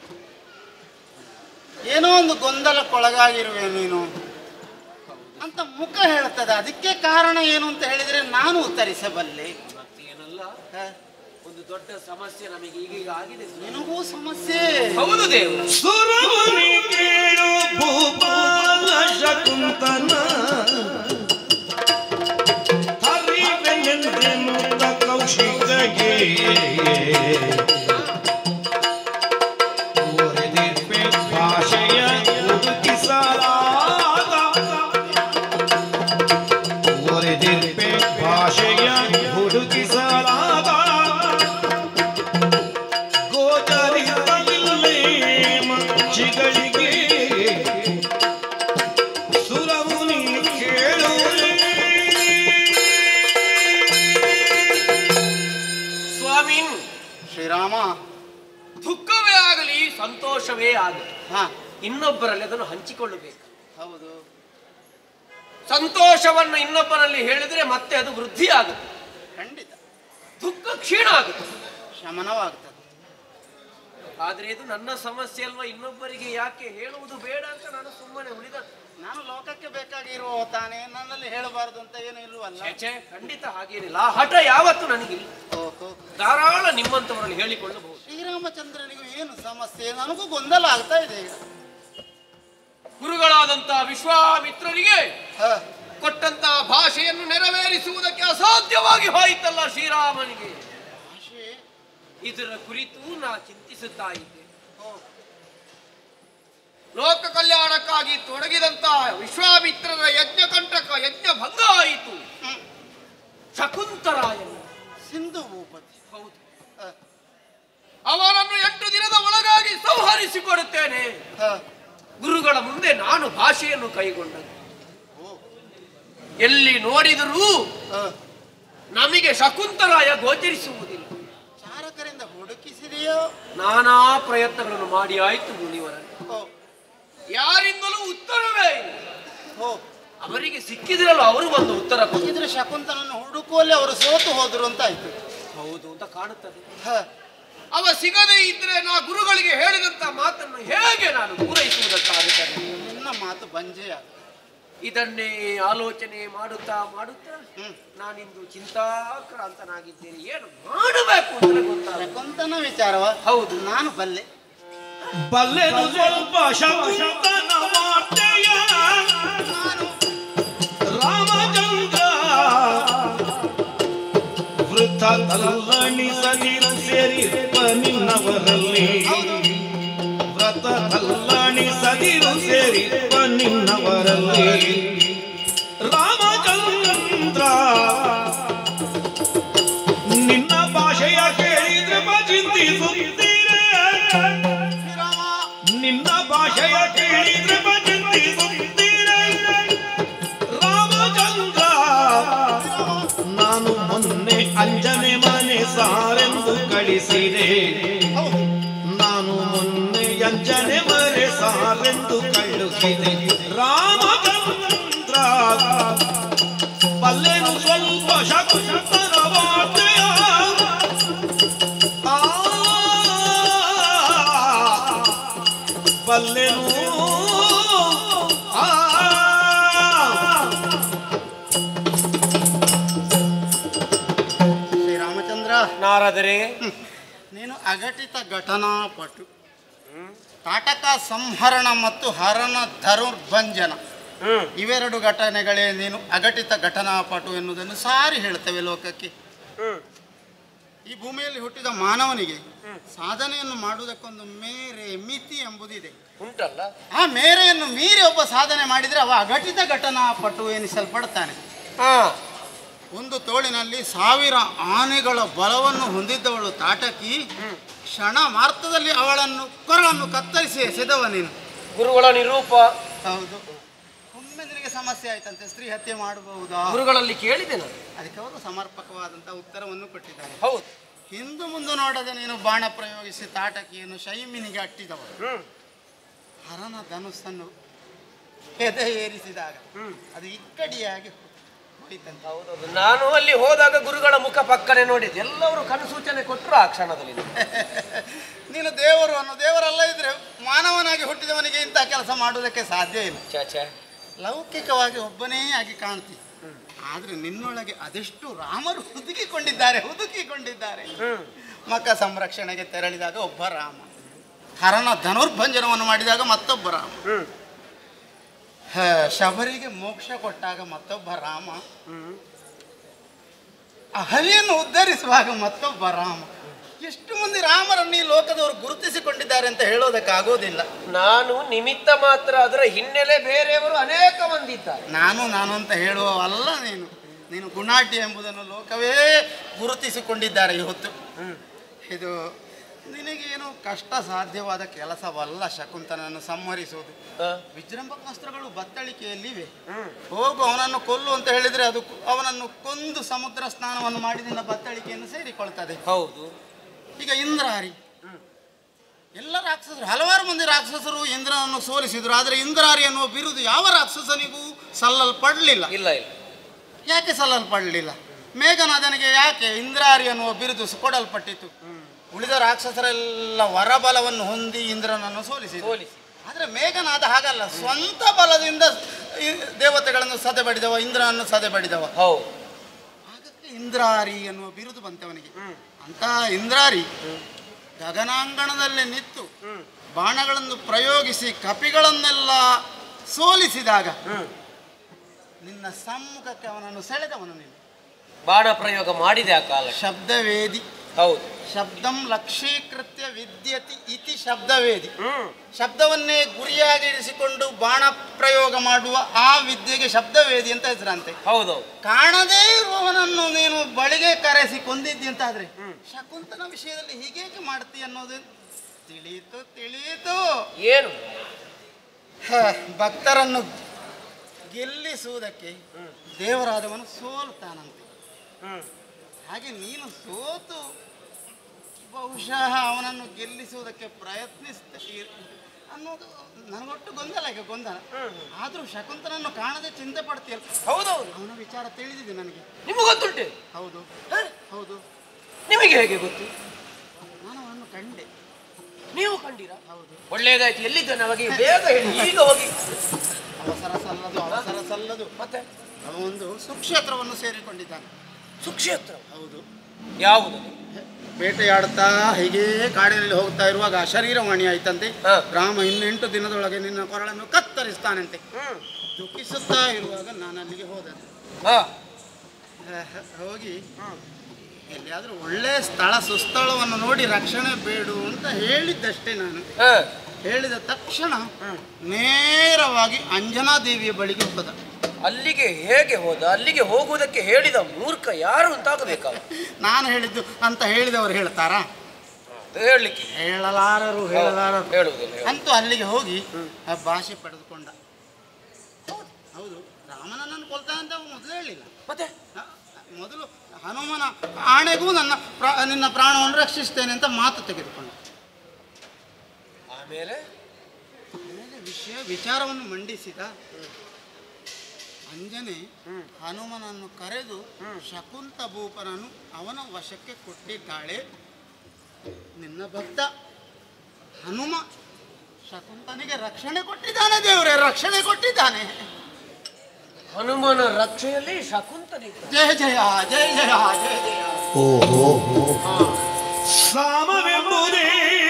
ಏನೋ ಒಂದು ಗೊಂದಲಕ್ಕೊಳಗಾಗಿರುವೆ ನೀನು ಅಂತ ಮುಖ ಹೇಳ್ತದೆ ಅದಕ್ಕೆ ಕಾರಣ ಏನು ಅಂತ ಹೇಳಿದ್ರೆ ನಾನು ಉತ್ತರಿಸಬಲ್ಲೆ ಮತ್ತೇನಲ್ಲ ಹ, ಒಂದು ದೊಡ್ಡ ಸಮಸ್ಯೆ ನಮಗೆ ಈಗೀಗ ಆಗಿದೆ ಸ್ವಾಮಿ. ನಿನಗೂ ಸಮಸ್ಯೆ ಹೌದು ದೇವ್ ಸುರಮುನಿ ಕೇಳು ಭೂಪಾಲ ಶಕುಂತನ ಹರಿವೆನೆಂದೆನುತ್ತ ಕೌಶಿಕಗೆ ಒರೆದಿರ್ಪೆ ಭಾಷೆಯ ಹುಡುಕಿಸಲಾದ ಒರೆದಿರ್ಪೆ ಭಾಷೆಯ ಹುಡುಕಿಸಲಾದ ಗೋಚರಿಸಲಿಲ್ಲೇ ಮಚ್ಚಿಗಳಿಗೆ ಸುರಮುನಿ ಕೇಳುವೆ ಸ್ವಾಮಿ ಶ್ರೀರಾಮ ದುಃಖವೇ ಆಗಲಿ ಸಂತೋಷವೇ ಆಗಲಿ ಹಾ ಇನ್ನೊಬ್ಬರಲ್ಲಿ ಅದನ್ನು ಹಂಚಿಕೊಳ್ಳಬೇಕು ಹೌದು ಸಂತೋಷವನ್ನು ಇನ್ನೊಬ್ಬರಲ್ಲಿ ಹೇಳಿದ್ರೆ ಮತ್ತೆ ಅದು ವೃದ್ಧಿ ಆಗುತ್ತೆ ಖಂಡಿತ ದುಃಖ ಕ್ಷೀಣ ಆಗುತ್ತೆ ಶಮನವಾಗ್ತದೆ ಆದ್ರೆ ಇದು ನನ್ನ ಸಮಸ್ಯೆ ಅಲ್ವಾ ಇನ್ನೊಬ್ಬರಿಗೆ ಯಾಕೆ ಹೇಳುವುದು ಬೇಡ ಅಂತ ನಾನು ಸುಮ್ಮನೆ ಉಳಿದ ನಾನು ಲೋಕಕ್ಕೆ ಬೇಕಾಗಿರುವ ತಾನೇ ನನ್ನಲ್ಲಿ ಹೇಳಬಾರದು ಅಂತ ಏನು ಇಲ್ವಲ್ಲ ಛೇ, ಛೇ, ಖಂಡಿತ ಹಾಗೇನಿಲ್ಲ ಆ ಹಠ ಯಾವತ್ತು ನನಗಿಲ್ಲ ಓಹೋ ಧಾರಾಳ ನಿಮ್ಮಂತವರಲ್ಲಿ ಹೇಳಿಕೊಳ್ಳಬಹುದು ಶ್ರೀರಾಮಚಂದ್ರನಿಗೂ ಏನು ಸಮಸ್ಯೆ ನನಗೂ ಗೊಂದಲ ಆಗ್ತಾ ಇದೆ ಈಗ ಗುರುಗಳಾದಂತಹ ವಿಶ್ವಾಮಿತ್ರರಿಗೆ ಹ, ಕೊಟ್ಟಂತಹ ಭಾಷೆಯನ್ನು ನೆರವೇರಿಸುವುದಕ್ಕೆ ಅಸಾಧ್ಯವಾಗಿ ಹೋಯಿತಲ್ಲ ಶ್ರೀರಾಮನಿಗೆ ಭಾಷೆ ಇದರ ಕುರಿತು ನಾ ಚಿಂತಿಸುತ್ತಾ ಇದ್ದೆ ಓ, ಲೋಕ ಕಲ್ಯಾಣಕ್ಕಾಗಿ ತೊಡಗಿದಂತಹ ವಿಶ್ವಾಮಿತ್ರರ ಯಜ್ಞ ಕಂಟಕ ಯಜ್ಞ ಭಂಗ ಆಯಿತು ಹ್ಮ್. ಶಕುಂತರಾಯನು ಸಿಂಧು ಭೂಪತಿ ಹೌದು ಹ, ಅವನನ್ನು ಎಂಟು ದಿನದ ಒಳಗಾಗಿ ಸಂಹರಿಸಿಕೊಡುತ್ತೇನೆ ಹ, ಗುರುಗಳ ಮುಂದೆ ನಾನು ಭಾಷೆಯನ್ನು ಕೈಗೊಂಡನು ಓ, ಎಲ್ಲಿ ನೋಡಿದರೂ ಹ. ನಮಗೆ ಶಕುಂತರಾಯ ಗೋಚರಿಸುವುದಿಲ್ಲ ಚಾರಕರಿಂದ ಹುಡುಕಿಸಿದೆಯೋ ನಾನಾ ಪ್ರಯತ್ನಗಳನ್ನು ಮಾಡಿ ಆಯಿತು ಮುನಿವರಲ್ಲಿ ಓ, ಯಾರಿಂದಲೂ ಉತ್ತರವೇ ಇಲ್ಲ ಓ ಅವರಿಗೆ ಸಿಕ್ಕಿದ್ರಲ್ಲ ಅವರು ಒಂದು ಉತ್ತರ ಕೊಟ್ಟರು ಹಾಗಿದ್ರೆ ಶಕುಂತನನ್ನು ಹುಡುಕುವಲ್ಲಿ ಅವರು ಸೋತು ಹೋದ್ರು ಅಂತ ಆಯ್ತು ಹೌದು ಅಂತ ಕಾಣುತ್ತದೆ ಹ, ಅವ ಸಿಗದೇ ಇದ್ರೆ ನಾ ಗುರುಗಳಿಗೆ ಹೇಳಿದಂತ ಮಾತನ್ನು ಹೇಗೆ ನಾನು ಪೂರೈಸುವುದಕ್ಕಾಗುತ್ತದೆ ನಿನ್ನ ಮಾತು ಬಂಜೆಯಾಗ ಇದನ್ನೇ ಆಲೋಚನೆ ಮಾಡುತ್ತಾ ಮಾಡುತ್ತಾ ಹ್ಮ್ ನಾನಿಂದು ಚಿಂತಾಕ್ರಾಂತನಾಗಿದ್ದೇನೆ ಏನು ಮಾಡಬೇಕು ಅಂತ ಗೊತ್ತಾಗ ಶಕುಂತನ ವಿಚಾರವ ಹೌದು ನಾನು ಬಲ್ಲೆ ಬಲ್ಲೆನು ಸ್ವಲ್ಪ ಶಕುಂತನ ವಾರ್ತೆಯ ರಾಮಚಂದ್ರ ವೃಥ ತಲ್ಲಣಿಸದಿರು ಸೇರಿರುವ ನಿನ್ನವರಲ್ಲಿ ವ್ರತ ತಲ್ಲಣಿಸದಿರು ಸೇರಿರುವ ನಿನ್ನವರಲ್ಲಿ ರಾಮಚಂದ್ರ ನಿನ್ನ ಭಾಷೆಯ ಕೇಳಿದ್ರೆ ಚಿಂತಿಸುತ್ತೀರ ಶ್ರೀರಾಮ ನಿನ್ನ ಭಾಷೆಯ ಕೇಳಿದ್ರೆ ಚಿಂತಿಸುತ್ತೀರ ರಾಮಚಂದ್ರ ನಾನು ಮೊನ್ನೆ ಅಂಜನೆ ಮನೆ ಸಾರೆಂದು ಕಳಿಸಿದೆ ಹೌದು ನಾನು ಮೊನ್ನೆ ಅಂಜನೆ ಮನೆ ಸಾರೆಂದು ಕಳುಹಿದೆ ರಾಮಚಂದ್ರ ಬಲ್ಲೆನು ಸ್ವಲ್ಪ ಶಕುಂತನ ವಾರ್ತೆಯ ಆ, ಬಲ್ಲೆನು ಆ, ಶ್ರೀರಾಮಚಂದ್ರ ನಾರದರೆ ನೀನು ಅಘಟಿತ ಘಟನಾಪಟು ತಾಟಕ ಸಂಹರಣ ಮತ್ತು ಹರಣ ಧನುರ್ಭಂಜನ ಇವೆರಡು ಘಟನೆಗಳೇ ನೀನು ಅಘಟಿತ ಘಟನಾಪಟು ಎನ್ನುವುದನ್ನು ಸಾರಿ ಹೇಳ್ತೇವೆ ಲೋಕಕ್ಕೆ ಈ ಭೂಮಿಯಲ್ಲಿ ಹುಟ್ಟಿದ ಮಾನವನಿಗೆ ಸಾಧನೆಯನ್ನು ಮಾಡುವುದಕ್ಕೊಂದು ಮೇರೆ ಮಿತಿ ಎಂಬುದಿದೆ ಉಂಟಲ್ಲ ಆ ಮೇರೆಯನ್ನು ಮೀರಿ ಒಬ್ಬ ಸಾಧನೆ ಮಾಡಿದರೆ ಅವ ಅಘಟಿತ ಘಟನಾಪಟು ಎನಿಸಲ್ಪಡ್ತಾನೆ ಹಾ ಒಂದು ತೋಳಿನಲ್ಲಿ ಸಾವಿರ ಆನೆಗಳ ಬಲವನ್ನು ಹೊಂದಿದ್ದವಳು ತಾಟಕಿ ಕ್ಷಣ ಮಾರ್ಥದಲ್ಲಿ ಅವಳನ್ನು ಕೊರಳನ್ನು ಕತ್ತರಿಸಿ ಎಸೆದವ ನೀನು ಗುರುಗಳ ನಿರೂಪ ಹೌದು ಒಮ್ಮೆ ನಿನಗೆ ಸಮಸ್ಯೆ ಆಯ್ತಂತೆ ಸ್ತ್ರೀ ಹತ್ಯೆ ಮಾಡಬಹುದಾ ಗುರುಗಳಲ್ಲಿ ಕೇಳಿದೆ ನಾನು ಅದಕ್ಕೆ ಅವರು ಸಮರ್ಪಕವಾದಂತ ಉತ್ತರವನ್ನು ಕೊಟ್ಟಿದ್ದಾರೆ ಹೌದು ಹಿಂದು ಮುಂದೆ ನೋಡದೆ ನೀನು ಬಾಣ ಪ್ರಯೋಗಿಸಿ ತಾಟಕಿಯನ್ನು ಶೈಮಿನಿಗೆ ಅಟ್ಟಿದವರು ಹ್ಮ್ ಹರನ ಧನುಸ್ಸನ್ನು ಎದೆ ಏರಿಸಿದಾಗ ಹ್ಮ್ ಅದು ಇಕ್ಕಡಿಯಾಗಿ ಹೋಯ್ತಂತೆ ಹೌದೌದು ನಾನು ಅಲ್ಲಿ ಹೋದಾಗ ಗುರುಗಳ ಮುಖ ಪಕ್ಕನೆ ನೋಡಿದ್ದೆ ಎಲ್ಲವರು ಕನಸೂಚನೆ ಕೊಟ್ಟರು ಆ ಕ್ಷಣದಲ್ಲಿ ನೀನು ದೇವರು ಅನ್ನೋ ದೇವರಲ್ಲ ಇದ್ರೆ ಮಾನವನಾಗಿ ಹುಟ್ಟಿದವನಿಗೆ ಇಂಥ ಕೆಲಸ ಮಾಡುವುದಕ್ಕೆ ಸಾಧ್ಯ ಇಲ್ಲ ಚಾಚಾ ಲೌಕಿಕವಾಗಿ ಒಬ್ಬನೇ ಆಗಿ ಕಾಣ್ತಿ ಆದ್ರೆ ನಿನ್ನೊಳಗೆ ಅದೆಷ್ಟು ರಾಮರು ಹುದುಕಿಕೊಂಡಿದ್ದಾರೆ ಹುದುಕಿಕೊಂಡಿದ್ದಾರೆ ಹ್ಮ್ ಮಕ್ಕ ಸಂರಕ್ಷಣೆಗೆ ತೆರಳಿದಾಗ ಒಬ್ಬ ರಾಮ ಹರನ ಧನುರ್ಭಂಜನವನ್ನು ಮಾಡಿದಾಗ ಮತ್ತೊಬ್ಬ ರಾಮ ಹ್ಮ್ ಹ, ಶಬರಿಗೆ ಮೋಕ್ಷ ಕೊಟ್ಟಾಗ ಮತ್ತೊಬ್ಬ ರಾಮ ಹ್ಮ್ ಅಹಲ್ಯನ್ನು ಉದ್ಧರಿಸುವಾಗ ಮತ್ತೊಬ್ಬ ರಾಮ ಎಷ್ಟು ಮಂದಿ ರಾಮರನ್ನು ಈ ಲೋಕದವರು ಗುರುತಿಸಿಕೊಂಡಿದ್ದಾರೆ ಅಂತ ಹೇಳೋದಕ್ಕಾಗೋದಿಲ್ಲ ನಾನು ನಿಮಿತ್ತ ಮಾತ್ರ ಅದರ ಹಿನ್ನೆಲೆ ಬೇರೆಯವರು ಅನೇಕ ಮಂದಿ ಇದ್ದಾರೆ ನಾನು ನಾನು ಅಂತ ಹೇಳುವವಲ್ಲ ನೀನು ನೀನು ಗುಣಾಟಿ ಎಂಬುದನ್ನು ಲೋಕವೇ ಗುರುತಿಸಿಕೊಂಡಿದ್ದಾರೆ ಇವತ್ತು ಹ್ಮ್ ಇದು ನಿನಗೇನು ಕಷ್ಟ ಸಾಧ್ಯವಾದ ಕೆಲಸವಲ್ಲ ಶಕುಂತನನ್ನು ಸಂಹರಿಸುವುದು ಹ? ವಿಜೃಂಭಕಾಸ್ತ್ರಗಳು ಬತ್ತಳಿಕೆಯಲ್ಲಿವೆ ಹ್ಮ್ ಹೋಗು ಅವನನ್ನು ಕೊಲ್ಲು ಅಂತ ಹೇಳಿದ್ರೆ ಅದು ಕು- ಅವನನ್ನು ಕೊಂದು ಸಮುದ್ರ ಸ್ನಾನವನ್ನು ಮಾಡಿದಿಂದ ಬತ್ತಳಿಕೆಯನ್ನು ಸೇರಿಕೊಳ್ತದೆ ಹೌದು ಈಗ ಇಂದ್ರಾರಿ ಹ್ಮ್ ಎಲ್ಲ ರಾಕ್ಷಸರು ಹಲವಾರು ಮಂದಿ ರಾಕ್ಷಸರು ಇಂದ್ರನನ್ನು ಸೋಲಿಸಿದ್ರು ಆದರೆ ಇಂದ್ರಾರಿ ಅನ್ನುವ ಬಿರುದು ಯಾವ ರಾಕ್ಷಸನಿಗೂ ಸಲ್ಲಲ್ಪಡಲಿಲ್ಲ ಇಲ್ಲ ಇಲ್ಲ ಯಾಕೆ ಸಲ್ಲಲ್ಪಡಲಿಲ್ಲ ಮೇಘನಾದನಿಗೆ ಯಾಕೆ ಇಂದ್ರಾರಿ ಅನ್ನುವ ಬಿರುದು ಸ- ಕೊಡಲ್ಪಟ್ಟಿತು ಉಳಿದ ರಾಕ್ಷಸರೆಲ್ಲ ವರಬಲವನ್ನು ಹೊಂದಿ ಇಂದ್ರನನ್ನು ಸೋಲಿಸಿದರು ಸೋಲಿಸಿ ಆದರೆ ಮೇಘನಾದ ಹಾಗಲ್ಲ ಸ್ವಂತ ಬಲದಿಂದ ಈ ದೇವತೆಗಳನ್ನು ಸದೆ ಬಡಿದವ ಇಂದ್ರನನ್ನು ಸದೆ ಬಡಿದವ ಹೌದು ಹಾಗಾಗಿ ಇಂದ್ರಾರಿ ಅನ್ನುವ ಬಿರುದು ಬಂತವನಿಗೆ ಹ್ಮ್ ಅಂತ ಇಂದ್ರಾರಿ ಗಗನಾಂಗಣದಲ್ಲಿ ನಿಂತು ಹ್ಮ್ ಬಾಣಗಳನ್ನು ಪ್ರಯೋಗಿಸಿ ಕಪಿಗಳನ್ನೆಲ್ಲ ಸೋಲಿಸಿದಾಗ ಹ್ಮ್ ನಿನ್ನ ಸಮ್ಮುಖಕ್ಕೆ ಅವನನ್ನು ಸೆಳೆದವನು ನೀನು ಬಾಣ ಪ್ರಯೋಗ ಮಾಡಿದೆ ಆ ಕಾಲ ಶಬ್ದವೇದಿ ಹೌದು ಶಬ್ದಂ ಲಕ್ಷೀಕೃತ್ಯ ವಿದ್ಯತಿ ಇತಿ ಶಬ್ದವೇದಿ ಹ್ಮ್ ಶಬ್ದವನ್ನೇ ಗುರಿಯಾಗಿರಿಸಿಕೊಂಡು ಬಾಣ ಪ್ರಯೋಗ ಮಾಡುವ ಆ ವಿದ್ಯೆಗೆ ಶಬ್ದವೇದಿ ಅಂತ ಹೆಸರಂತೆ ಹೌದೌದು ಕಾಣದೇ ಇರುವವನನ್ನು ನೀನು ಬಳಿಗೆ ಕರೆಸಿ ಕೊಂದಿದ್ದಿ ಅಂತ ಆದ್ರೆ ಹ್ಮ್. ಶಕುಂತನ ವಿಷಯದಲ್ಲಿ ಹೀಗೇಕೆ ಮಾಡ್ತಿ ಅನ್ನೋದು ತಿಳಿಯಿತು ತಿಳಿಯಿತು ಏನು ಹ, ಭಕ್ತರನ್ನು ಗೆಲ್ಲಿಸುವುದಕ್ಕೆ ದೇವರಾದವನು ಸೋಲ್ತಾನಂತೆ ಹ್ಮ್ ಹಾಗೆ ನೀನು ಸೋತು ಬಹುಶಃ ಅವನನ್ನು ಗೆಲ್ಲಿಸುವುದಕ್ಕೆ ಪ್ರಯತ್ನಿಸ್ತೀರಿ ಅನ್ನೋದು ನನಗೊಟ್ಟು ಗೊಂದಲ ಈಗ ಗೊಂದಲ ಆದರೂ ಶಕುಂತನನ್ನು ಕಾಣದೆ ಚಿಂತೆ ಪಡ್ತೀಯಲ್ಲ ಹೌದೌದು ಅವನ ವಿಚಾರ ತಿಳಿದಿದೆ ನನಗೆ ನಿಮಗೆ ಗೊತ್ತುಂಟೆ ಹೌದು ಹ? ಹೌದು ನಿಮಗೆ ಹೇಗೆ ಗೊತ್ತು ನಾನು ಅವನನ್ನು ಕಂಡೆ ನೀವು ಕಂಡೀರಾ ಹೌದು ಒಳ್ಳೇದಾಯ್ತು ಎಲ್ಲಿದ್ದ ನಮಗೆ ಬೇಗ ಹೇಳಿ ಈಗ ಹೋಗಿ ಅವಸರ ಸಲ್ಲದು ಅವಸರ ಸಲ್ಲದು ಮತ್ತೆ ಅವನೊಂದು ಸುಕ್ಷೇತ್ರವನ್ನು ಸೇರಿಕೊಂಡಿದ್ದಾನೆ ಸುಕ್ಷೇತ್ರ ಹೌದು ಯಾವುದು ಬೇಟೆಯಾಡುತ್ತಾ ಹೀಗೆ ಕಾಡಿನಲ್ಲಿ ಹೋಗ್ತಾ ಇರುವಾಗ ಶರೀರವಾಣಿ ಆಯ್ತಂತೆ ಹಾ. ರಾಮ ಇನ್ನೆಂಟು ದಿನದೊಳಗೆ ನಿನ್ನ ಕೊರಳನ್ನು ಕತ್ತರಿಸ್ತಾನಂತೆ ಹ್ಮ್ ದುಃಖಿಸುತ್ತಾ ಇರುವಾಗ ನಾನು ಅಲ್ಲಿಗೆ ಹೋದದ್ದು ಹಾ ಹ- ಹೋಗಿ ಹ್ಮ್ ಎಲ್ಲಿಯಾದ್ರೂ ಒಳ್ಳೆ ಸ್ಥಳ ಸುಸ್ಥಳವನ್ನು ನೋಡಿ ರಕ್ಷಣೆ ಬೇಡು ಅಂತ ಹೇಳಿದ್ದಷ್ಟೇ ನಾನು ಹಾ ಹೇಳಿದ ತಕ್ಷಣ ಹ್ಮ್. ನೇರವಾಗಿ ಅಂಜನಾ ದೇವಿಯ ಬಳಿಗೆ ಹೋದ ಅಲ್ಲಿಗೆ ಹೇಗೆ ಹೋದ ಅಲ್ಲಿಗೆ ಹೋಗುವುದಕ್ಕೆ ಹೇಳಿದ ಮೂರ್ಖ ಯಾರು ಅಂತಾಗಬೇಕಲ್ಲ ನಾನು ಹೇಳಿದ್ದು ಅಂತ ಹೇಳಿದವರು ಹೇಳ್ತಾರಾ ಅದು ಹೇಳಲಿಕ್ಕೆ ಹೇಳಲಾರರು ಹೇಳಲಾರರು ಹೇಳುವುದಿಲ್ಲ ಹೇಳು. ಅಂತೂ ಅಲ್ಲಿಗೆ ಹೋಗಿ ಆ ಭಾಷೆ ಪಡೆದುಕೊಂಡ ಹೌದು ರಾಮನನ್ನು ಕೊಲ್ತಾನೆ ಅಂತ ಅವನು ಮೊದಲು ಹೇಳಿಲ್ಲ ಮತ್ತೆ ಹ? ಮೊದಲು ಹನುಮನ ಆಣೆಗೂ ನನ್ನ ಪ್ರಾ ನಿನ್ನ ಪ್ರಾಣವನ್ನು ರಕ್ಷಿಸ್ತೇನೆ ಅಂತ ಮಾತು ತೆಗೆದುಕೊಂಡ ಆಮೇಲೆ ಆಮೇಲೆ ವಿಷಯ ವಿಚಾರವನ್ನು ಮಂಡಿಸಿದ ಅಂಜನೆ ಹ್ಮ್. ಹನುಮನನ್ನು ಕರೆದು ಹ್ಮ್. ಶಕುಂತ ಭೂಪನನ್ನು ಅವನ ವಶಕ್ಕೆ ಕೊಟ್ಟಿದ್ದಾಳೆ ನಿನ್ನ ಭಕ್ತ ಹನುಮ ಶಕುಂತನಿಗೆ ರಕ್ಷಣೆ ಕೊಟ್ಟಿದ್ದಾನೆ ದೇವರೇ ರಕ್ಷಣೆ ಕೊಟ್ಟಿದ್ದಾನೆ ಹನುಮನ ರಕ್ಷೆಯಲ್ಲಿ ಶಕುಂತನಿದ್ದ ಜಯ ಜಯ ಜಯ ಜಯ ಜಯ ಜಯ ಸಾಮವೆಂಬುದೇ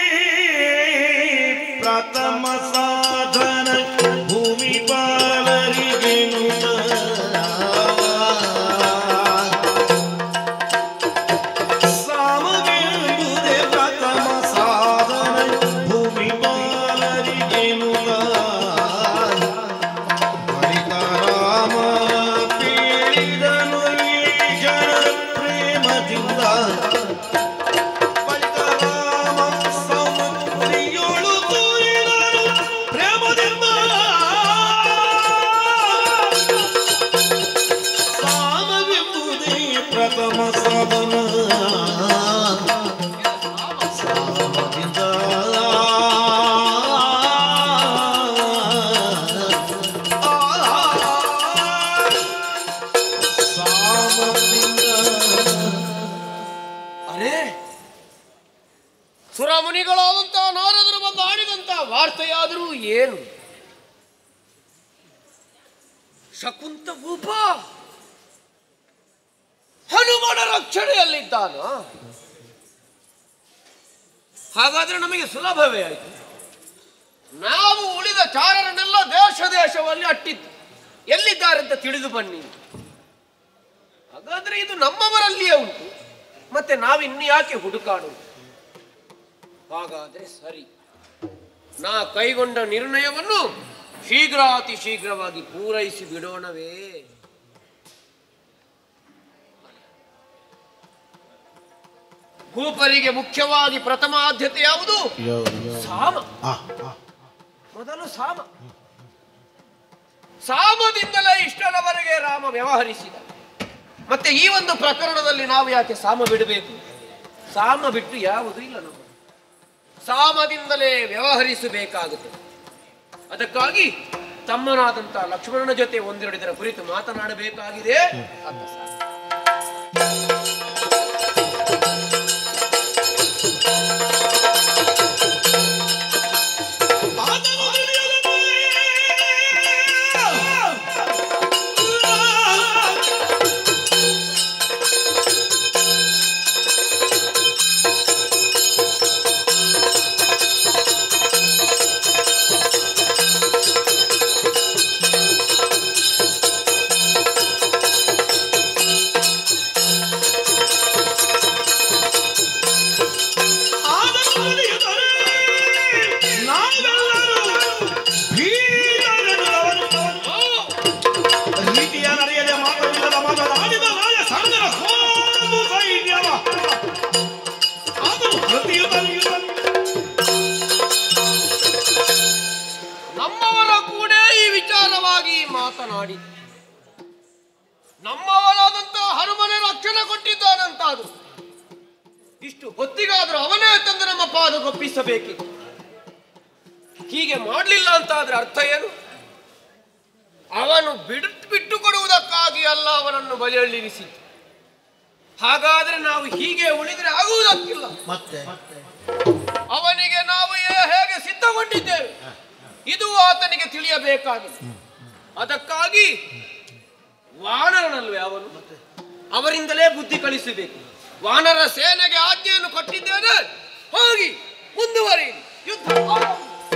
ಪ್ರಥಮ ಸಾಧನ ಭೂಮಿ ಪಾಲರಿಗೆನು ಸಾಮವೆಂಬುದೇ ಪ್ರಥಮ ಸಾಧನ ಭೂಮಿ ಪಾಲರಿಗೆನು ಬಳಿಕ ರಾಮ ಪೀಳಿದನು ಈಶನ ಪ್ರೇಮದಿಂದ ಬಳಿಕ ರಾಮ ಸಮುದ್ರಿಯೊಳು ತೂರಿದನು ಸುರಮುನಿಗಳಾದಂತಹ ನಾರದರು ಬಂದು ಆಡಿದಂತಹ ವಾರ್ತೆಯಾದರೂ ಏನು ಶಕುಂತ ಭೂಪ ಹನುಮನ ರಕ್ಷಣೆಯಲ್ಲಿದ್ದಾನ ಹಾಗಾದ್ರೆ ನಮಗೆ ಸುಲಭವೇ ಆಯಿತು ನಾವು ಉಳಿದ ಚಾರರನ್ನೆಲ್ಲ ದೇಶ ದೇಶದಲ್ಲಿ ಅಟ್ಟಿದ್ದು ಎಲ್ಲಿದ್ದಾರೆ ಅಂತ ತಿಳಿದು ಬನ್ನಿ ಹಾಗಾದ್ರೆ ಇದು ನಮ್ಮವರಲ್ಲಿಯೇ ಉಂಟು ಮತ್ತೆ ನಾವಿನ್ನು ಯಾಕೆ ಹುಡುಕಾಡುವುದು ಹಾಗಾದ್ರೆ ಸರಿ ನಾ ಕೈಗೊಂಡ ನಿರ್ಣಯವನ್ನು ಶೀಘ್ರಾತಿ ಶೀಘ್ರವಾಗಿ ಪೂರೈಸಿ ಬಿಡೋಣವೇ ಭೂಪರಿಗೆ ಮುಖ್ಯವಾಗಿ ಪ್ರಥಮ ಆದ್ಯತೆ ಯಾವುದು ಸಾಮ ಮೊದಲು ಸಾಮ ಸಾಮದಿಂದಲೇ ಇಷ್ಟರವರೆಗೆ ರಾಮ ವ್ಯವಹರಿಸಿದ ಮತ್ತೆ ಈ ಒಂದು ಪ್ರಕರಣದಲ್ಲಿ ನಾವು ಯಾಕೆ ಸಾಮ ಬಿಡಬೇಕು ಸಾಮ ಬಿಟ್ಟು ಯಾವುದು ಇಲ್ಲ ನಾವು ಸಾಮದಿಂದಲೇ ವ್ಯವಹರಿಸಬೇಕಾಗುತ್ತದೆ ಅದಕ್ಕಾಗಿ ತಮ್ಮನಾದಂತ ಲಕ್ಷ್ಮಣನ ಜೊತೆ ಒಂದೆರಡಿದರ ಕುರಿತು ಮಾತನಾಡಬೇಕಾಗಿದೆ ಅಂತ ಸಾಕು. ರೀತಿಯ ನಡೆಯದೆ ಮಾತವಿಲ್ಲದ ಮಾತನಾಡಿದ ರಾಯ ಸಂಗರ ಸೋಲು ಸೈನ್ಯವ ಆದರೂ ಪ್ರತಿಯುತನಿಯು ನಮ್ಮವರ ಕೂಡ ಈ ವಿಚಾರವಾಗಿ ಮಾತನಾಡಿ ನಮ್ಮವರಾದಂತಹ ಹನುಮನ ರಕ್ಷಣೆ ಕೊಟ್ಟಿದ್ದಾನಂತಾದು ಇಷ್ಟು ಹೊತ್ತಿಗಾದ್ರೂ ಅವನೇ ತಂದು ನಮ್ಮ ಪಾದ ಗೊಪ್ಪಿಸಬೇಕಿತ್ತು ಹೀಗೆ ಮಾಡಲಿಲ್ಲ ಅಂತಾದ್ರೆ ಅರ್ಥ ಏನು ಅವನು ಬಿಡು ಬಿಟ್ಟು ಕೊಡುವುದಕ್ಕಾಗಿ ಅಲ್ಲ ಅವನನ್ನು ಬಲಿಯಲ್ಲಿರಿಸಿದ್ದು ಹಾಗಾದ್ರೆ ನಾವು ಹೀಗೆ ಉಳಿದ್ರೆ ಆಗುವುದಕ್ಕಿಲ್ಲ ಮತ್ತೆ ಅವನಿಗೆ ನಾವು ಏ- ಹೇಗೆ ಸಿದ್ಧಗೊಂಡಿದ್ದೇವೆ ಇದು ಆತನಿಗೆ ತಿಳಿಯಬೇಕಾಗಿದೆ ಅದಕ್ಕಾಗಿ ವಾನರನಲ್ವೇ ಅವನು ಅವರಿಂದಲೇ ಬುದ್ಧಿ ಕಲಿಸಬೇಕು ವಾನರ ಸೇನೆಗೆ ಆಜ್ಞೆಯನ್ನು ಕೊಟ್ಟಿದ್ದೇನೆ ಹೋಗಿ ಮುಂದುವರಿ ಯುದ್ಧ ಆರಂಭ.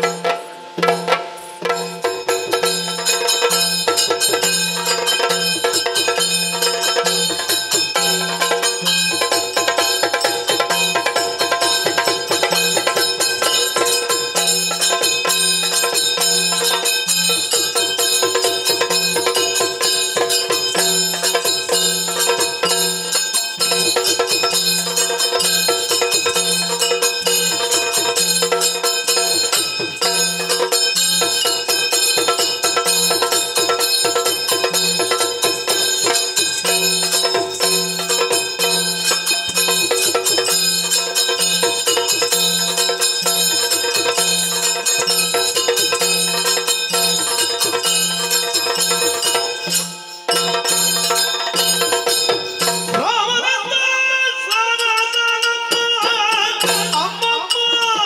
ರಾಮನಂದ ಸಾಗರನಂದ ಅಮ್ಮಮ್ಮ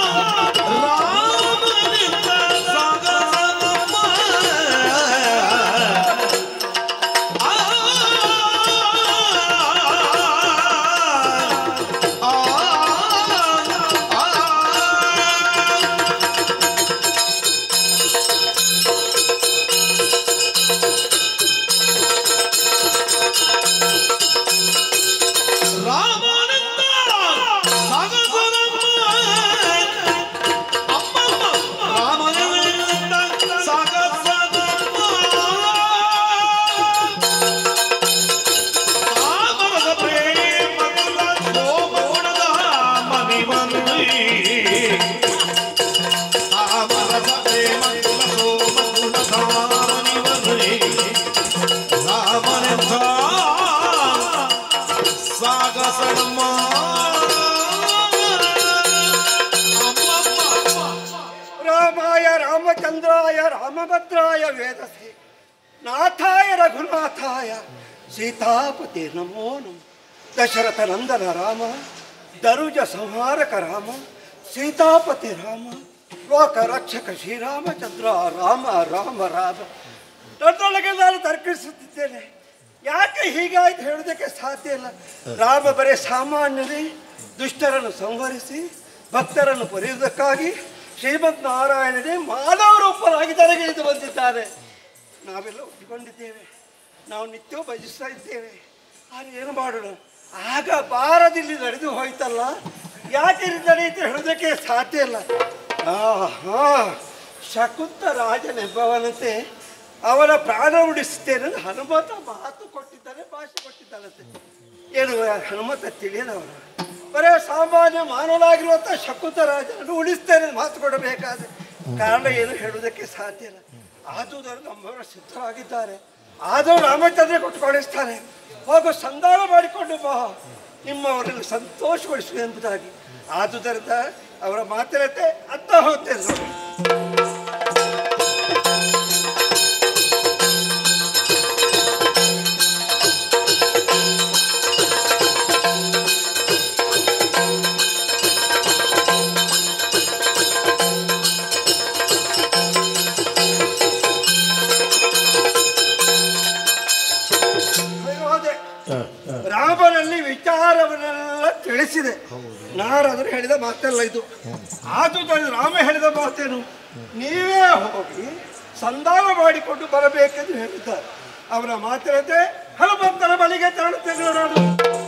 ರಾಮನಿಂದ ಸಾಗರನಮ್ಮ ಆ ಆ ಆ ರಾಮಾನಂದ ಸಾಗಸನಮ್ಮ ಅಮ್ಮಮ್ಮ ರಾಮನಂದ ಸಾಗಸನಮ್ಮ ಸಾಗರದ ಪ್ರೇಮ ಕುಲ ಶೋಭೋಣದ ಮನಿವನ್ನಿ ಸಾಗರದ ಪ್ರೇಮ ಕುಲ ಶೋಭಗುಣದ ಮನಿವನ್ನಿ ರಾಮನಂದ ಸಾಗಸನಮ್ಮ ರಾಮಾಯ ರಾಮಚಂದ್ರಾಯ ರಾಮಭದ್ರಾಯ ವೇದಸೆ ನಾಥಾಯ ರಘುನಾಥಾಯ ಸೀತಾಪತಿ ನಮೋ ನಮ ದಶರಥ ನಂದನ ರಾಮ ದರುಜ ಸಂಹಾರಕ ರಾಮ ಸೀತಾಪತಿ ರಾಮ ಲೋಕ ರಕ್ಷಕ ಶ್ರೀರಾಮಚಂದ್ರ ರಾಮ ರಾಮ ರಾಮ ನನ್ನೊಳಗೆ ನಾನು ತರ್ಕಿಸುತ್ತಿದ್ದೇನೆ ಯಾಕೆ ಹೀಗಾಯ್ತು ಹೇಳೋದಕ್ಕೆ ಸಾಧ್ಯ ಇಲ್ಲ ರಾಮ ಬರೇ ಸಾಮಾನ್ಯನೇ ದುಷ್ಟರನ್ನು ಸಂಹರಿಸಿ ಭಕ್ತರನ್ನು ಪಡೆಯುವುದಕ್ಕಾಗಿ ಶ್ರೀಮದ್ ನಾರಾಯಣನೇ ಮಾನವ ರೂಪರಾಗಿ ತರಗಿಳಿದು ಬಂದಿದ್ದಾರೆ ನಾವೆಲ್ಲ ಒಪ್ಪಿಕೊಂಡಿದ್ದೇವೆ ನಾವು ನಿತ್ಯ ಭಜಿಸ್ತಾ ಇದ್ದೇವೆ ಆದರೆ ಏನು ಮಾಡೋಣ ಆಗ ಬಾರದಿಲ್ಲಿ ನಡೆದು ಹೋಯ್ತಲ್ಲ ಯಾಕೆ ಇಲ್ಲಿ ನಡೆಯುತ್ತೆ ಹೇಳೋದಕ್ಕೆ ಸಾಧ್ಯ ಇಲ್ಲ ಆಹಾ ಶಕುಂತ ರಾಜನೆಂಬವನಂತೆ ಅವನ ಪ್ರಾಣ ಉಳಿಸುತ್ತೇನೆ ಅಂತ ಹನುಮಂತ ಮಾತು ಕೊಟ್ಟಿದ್ದಾನೆ ಭಾಷೆ ಕೊಟ್ಟಿದ್ದಾನಂತೆ ಏನು ಹನುಮಂತ ತಿಳಿಯದವನು ಬರೇ ಸಾಮಾನ್ಯ ಮಾನವನಾಗಿರುವಂಥ ಶಕುಂತ ರಾಜನನ್ನು ಉಳಿಸ್ತೇನೆ ಅಂತ ಮಾತು ಕೊಡಬೇಕಾದ್ರೆ ಕಾರಣ ಏನು ಹೇಳುವುದಕ್ಕೆ ಸಾಧ್ಯ ಇಲ್ಲ ಆದುದನ್ನು ನಮ್ಮವರು ಸಿದ್ಧರಾಗಿದ್ದಾರೆ ಆದರೂ ರಾಮಚಂದ್ರ ಕೊಟ್ಟು ಕಳಿಸ್ತಾನೆ ಹೋಗು ಸಂಧಾನ ಮಾಡಿಕೊಂಡು ಬಾ ನಿಮ್ಮವರನ್ನು ಸಂತೋಷಗೊಳಿಸು ಎಂಬುದಾಗಿ ಆದುದರಿಂದ ಅವರ ಮಾತಿನಂತೆ ಅತ್ತ ಹೋಗ್ತೇನೆ ನೋಡಿ ಹೋದೆ ರಾಮನಲ್ಲಿ ವಿಚಾರವನ್ನೆಲ್ಲ ತಿಳಿಸಿದೆ ನಾರದರು ಹೇಳಿದ ಮಾತೆಲ್ಲ ಇದು ಆದುದರಿಂದ ರಾಮ ಹೇಳಿದ ಮಾತೇನು ನೀವೇ ಹೋಗಿ ಸಂಧಾನ ಮಾಡಿಕೊಂಡು ಬರಬೇಕೆಂದು ಹೇಳಿದ್ದಾರೆ ಅವರ ಮಾತಿನಂತೆ ಹನುಮಂತನ ಬಳಿಗೆ ತೆರಳುತ್ತೇನೆ ನಾನು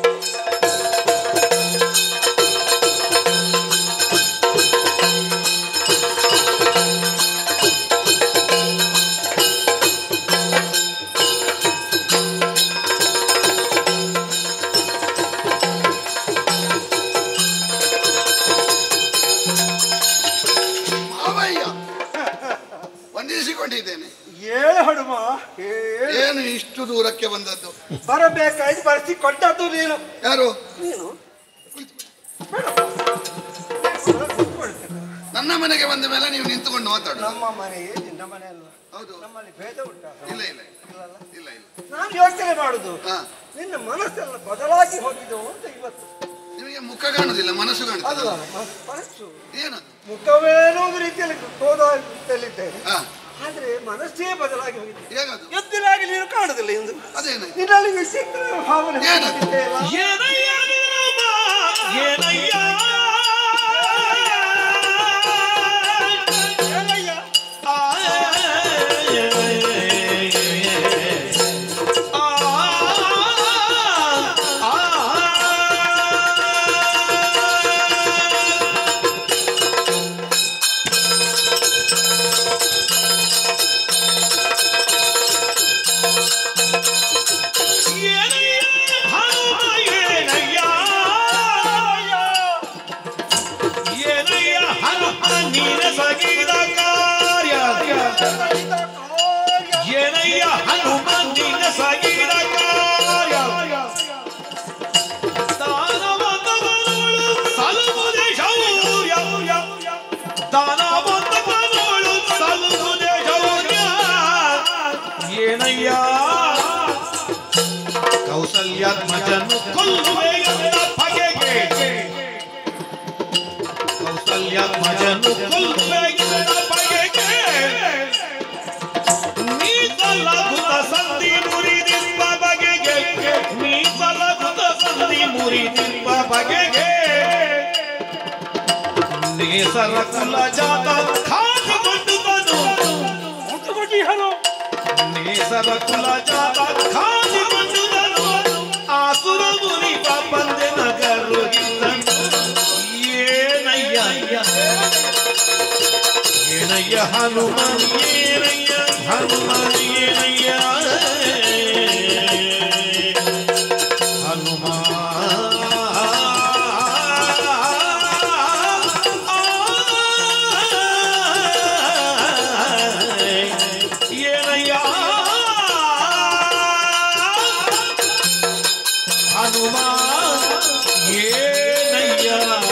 ಮಾವಯ್ಯ ವಂದಿಸಿಕೊಂಡಿದ್ದೇನೆ ಏಳು ಹನುಮ ಏಳು ಏನು ಇಷ್ಟು ದೂರಕ್ಕೆ ಬಂದದ್ದು ಬರಬೇಕಾಯ್ತು ಬರೆಸಿ ಕೊಟ್ಟದ್ದು ನೀನು ಯಾರು ನೀನು ನನ್ನ ಮನೆಗೆ ಬಂದ ಮೇಲೆ ನೀವು ನಿಂತುಕೊಂಡು ಮಾತಾಡು ನಮ್ಮ ಮನೆಯೇ ನಿನ್ನ ಮನೆ ಅಲ್ಲ ಹೌದು ನಮ್ಮಲ್ಲಿ ಭೇದ ಉಂಟಾ ಇಲ್ಲ ಇಲ್ಲ ಇಲ್ಲ ಇಲ್ಲ ನಾನು ಯೋಚನೆ ಮಾಡುದು ಹಾ ನಿನ್ನ ಮನಸ್ಸೆಲ್ಲ ಬದಲಾಗಿ ಹೋಗಿದ್ದು ಅಂತ ಇವತ್ತು ನಿಮಗೆ ಮುಖ ಕಾಣುದಿಲ್ಲ ಮನಸ್ಸು ಅಲ್ಲ ಕಾಣುದಿಲ್ಲ ಮ- ಮನಸ್ಸು ಏನದು ಮುಖವೇನೋ ಒಂದು ರೀತಿಯಲ್ಲಿ ಹೋದಲ್ಲಿದ್ದೇನೆ ಹಾ ಆದ್ರೆ ಮನಸ್ಸೇ ಬದಲಾಗಿ ಹೋಗಿದೆ ಹೇಗದು ಎದ್ದಿನಾಗಿ ನೀನು ಕಾಣುದಿಲ್ಲ ಎಂದು ಅದೇನಾಯ್ತು ನಿನ್ನಲ್ಲಿ ವಿಚಿತ್ರ ಭಾವನೆ ಏನದು? ಹುಟ್ಟಿದೆಯಲ್ಲ? ಏನಯ್ಯ ರಾಮ ಏನಯ್ಯ ಏನಯ್ಯ? ಆ, ಆ, ಏನಯ್ಯ ಹನುಮ ಏನಯ್ಯ ಏನಯ್ಯ ಹನುಮ ನೀನ ಸಗಿದ ಕಾರ್ಯ ಸಹಿತ ಕಾರ್ಯ. ಏನಯ್ಯ ಹನುಮ ನೀನ ಸಗಿದ ಕಾರ್ಯ ದಾನವಂತನವಳು ಸಲುವುದೇ ಶೌರ್ಯ ದಾನವಂತನವಳು ಸಲುವುದೇ ಶೌರ್ಯ ಏನಯ್ಯ ಕೌಸಲ್ಯಾತ್ಮಜನು ಕೊಲ್ಲುವೆ ಎಂದ ಬಗೆಗೆ ಕೌಸಲ್ಯಾತ್ಮಜನು ಕೊಲ್ಲುವೆ ಎಂದ ಬಗೆಗೆ ಮೀಸಲಗುತ ಸಂಧಿ ಮುರಿದಿರುವ ಬಗೆಗೆ ಮೀಸಲಗುತ ಸಂಧಿ ಮುರಿದಿರುವ ಬಗೆಗೆ ನೇಸರ ಕುಲ ಜಾತ ಖಾಸಿಕೊಂಡು ಬನು ನೇಸರ ಕುಲ ಜಾತ ಖಾಸಿಕೊಂಡು ಬನು ಆಸುರ ಮುನಿ ಬಂದೆ ನಗರು ಏನಯ್ಯ ಏನಯ್ಯ ಹನುಮನ್ ಏನಯ್ಯ ಹನುಮನ್ ಏನಯ್ಯ ಹನುಮ ಏನಯ್ಯ ಹನುಮ ಏನಯ್ಯ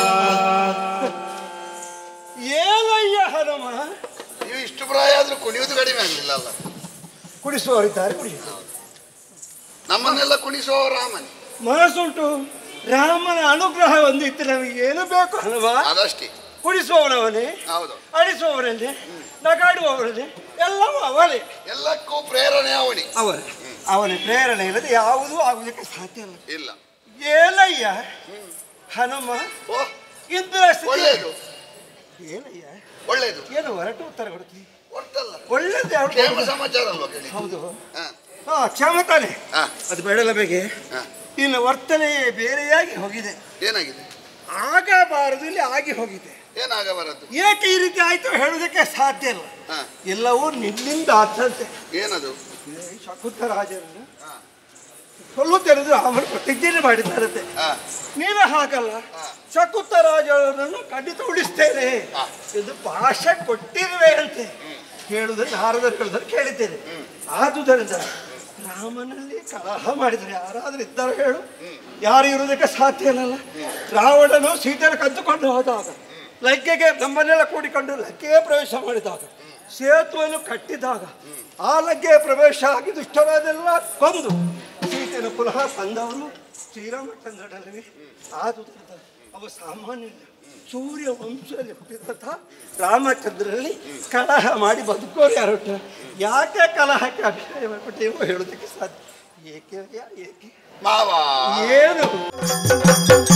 ಏನಯ್ಯ ಹನುಮ ನೀವು ಇಷ್ಟು ಪ್ರಾಯ ಆದ್ರೂ ಕುಣಿಯುವುದು ಕಡಿಮೆ ಆಗಲಿಲ್ಲ ಅಲ್ಲ ಕುಡಿಸುವವರಿದ್ದಾರೆ ಕುಡಿ ನಮ್ಮನ್ನೆಲ್ಲ ಕುಣಿಸುವ ರಾಮನೇ ಮನಸ್ಸುಂಟು ರಾಮನ ಅನುಗ್ರಹ ಒಂದಿತ್ತು ನಮಗೆ ಏನು ಬೇಕು ಹನುಮ ಅದಷ್ಟೇ ಕುಡಿಸುವವನವನೇ ಹೌದು ಅಡಿಸುವವರನ್ನೇ ನಗಾಡುವವರನ್ನೇ ಎಲ್ಲವೂ ಅವನೇ ಎಲ್ಲಕ್ಕೂ ಪ್ರೇರಣೆ ಅವನಿ ಅವನೇ ಅವನ ಪ್ರೇರಣೆ ಇಲ್ಲದೆ ಯಾವುದೂ ಆಗುವುದಕ್ಕೆ ಸಾಧ್ಯ ಇಲ್ಲ ಇಲ್ಲ ಏನಯ್ಯ ಹನುಮ ಓ ಇಂದಿನ ಸ್ಥಿತಿ ಒಳ್ಳೇದು ಏನಯ್ಯ ಒಳ್ಳೇದು ಏನು ಹೊರಟು ಉತ್ತರ ಕೊಡ್ತೀನಿ ಒಟ್ಟಲ್ಲ ಒಳ್ಳೇದು ಕ್ಷೇಮ ಯಾವುದು ಸಮಾಚಾರ ಅಲ್ವಾ ಕೇಳಿ ಹೌದು ಹಾ ಹಾ ಕ್ಷಮ ತಾನೆ ಹಾ ಅದು ಬೇಡಲ್ಲ ಬೇಗೆ ಹಾ ಇನ್ನು ವರ್ತನೆ ಬೇರೆಯಾಗಿ ಹೋಗಿದೆ ಏನಾಗಿದೆ ಆಗಬಾರದು ಇಲ್ಲಿ ಆಗಿ ಹೋಗಿದೆ ಏನಾಗಬಾರದು ಏಕೆ ಈ ರೀತಿ ಆಯ್ತು ಹೇಳುವುದಕ್ಕೆ ಸಾಧ್ಯ ಇಲ್ಲ ಹಾ ಎಲ್ಲವೂ ನಿನ್ನಿಂದ ಆದಂತೆ ಏನದು ಶಕುಂತ ರಾಜರನ್ನು ಹಾ ಕೊಲ್ಲುತ್ತೆರೆದು ಅವರು ಪ್ರತಿಜ್ಞೆ ಮಾಡಿದ್ದಾರಂತೆ ಹಾ ನೀನು ಹಾಗಲ್ಲ ಹಾ. ಶಕುಂತ ರಾಜರನ್ನು ಖಂಡಿತ ಉಳಿಸ್ತೇನೆ ಹಾ. ಎಂದು ಭಾಷೆ ಕೊಟ್ಟಿರುವೆ ಅಂತೆ ಹೇಳುವುದನ್ನು ನಾರದರು ಹೇಳುವುದನ್ನು ಕೇಳಿದ್ದೇನೆ ಆದುದರಿಂದ ರಾಮನಲ್ಲಿ ಕಲಹ ಮಾಡಿದರೆ ಯಾರಾದ್ರೂ ಇದ್ದಾರೋ ಹೇಳು ಯಾರು ಇರುವುದಕ್ಕೆ ಸಾಧ್ಯ ಇಲ್ಲಲ್ಲ ರಾವಣನು ಸೀತೆಯನ್ನು ಕದ್ದುಕೊಂಡು ಹೋದಾಗ ಲಂಕೆಗೆ ನಮ್ಮನ್ನೆಲ್ಲ ಕೂಡಿಕೊಂಡು ಲಂಕೆಗೆ ಪ್ರವೇಶ ಮಾಡಿದಾಗ ಸೇತುವೆಯನ್ನು ಕಟ್ಟಿದಾಗ ಆ ಲಂಕೆಗೆ ಪ್ರವೇಶ ಆಗಿ ದುಷ್ಟರಾದೆಲ್ಲ ಕೊಂದು ಸೀತೆಯನ್ನು ಪುನಃ ತಂದವರು ಶ್ರೀರಾಮಚಂದ್ರನಲ್ಲಿ ಆದುದರಿಂದ ಅವ ಸಾಮಾನ್ಯ ಇಲ್ಲ. ಸೂರ್ಯ ವಂಶದಲ್ಲಿ ಹುಟ್ಟಿದಂಥ ರಾಮಚಂದ್ರನಲ್ಲಿ ಕಲಹ ಮಾಡಿ ಬದುಕೋರು ಯಾರು ಹುಟ್ಟ? ಯಾಕೆ ಕಲಹಕ್ಕೆ ಅಭಿನಯ ಮಾಡಿಬಿಟ್ಟು ಹೇಳೋದಕ್ಕೆ ಸಾಧ್ಯ ಏಕೆ ಏಕೆ ಮಾವ ಏನು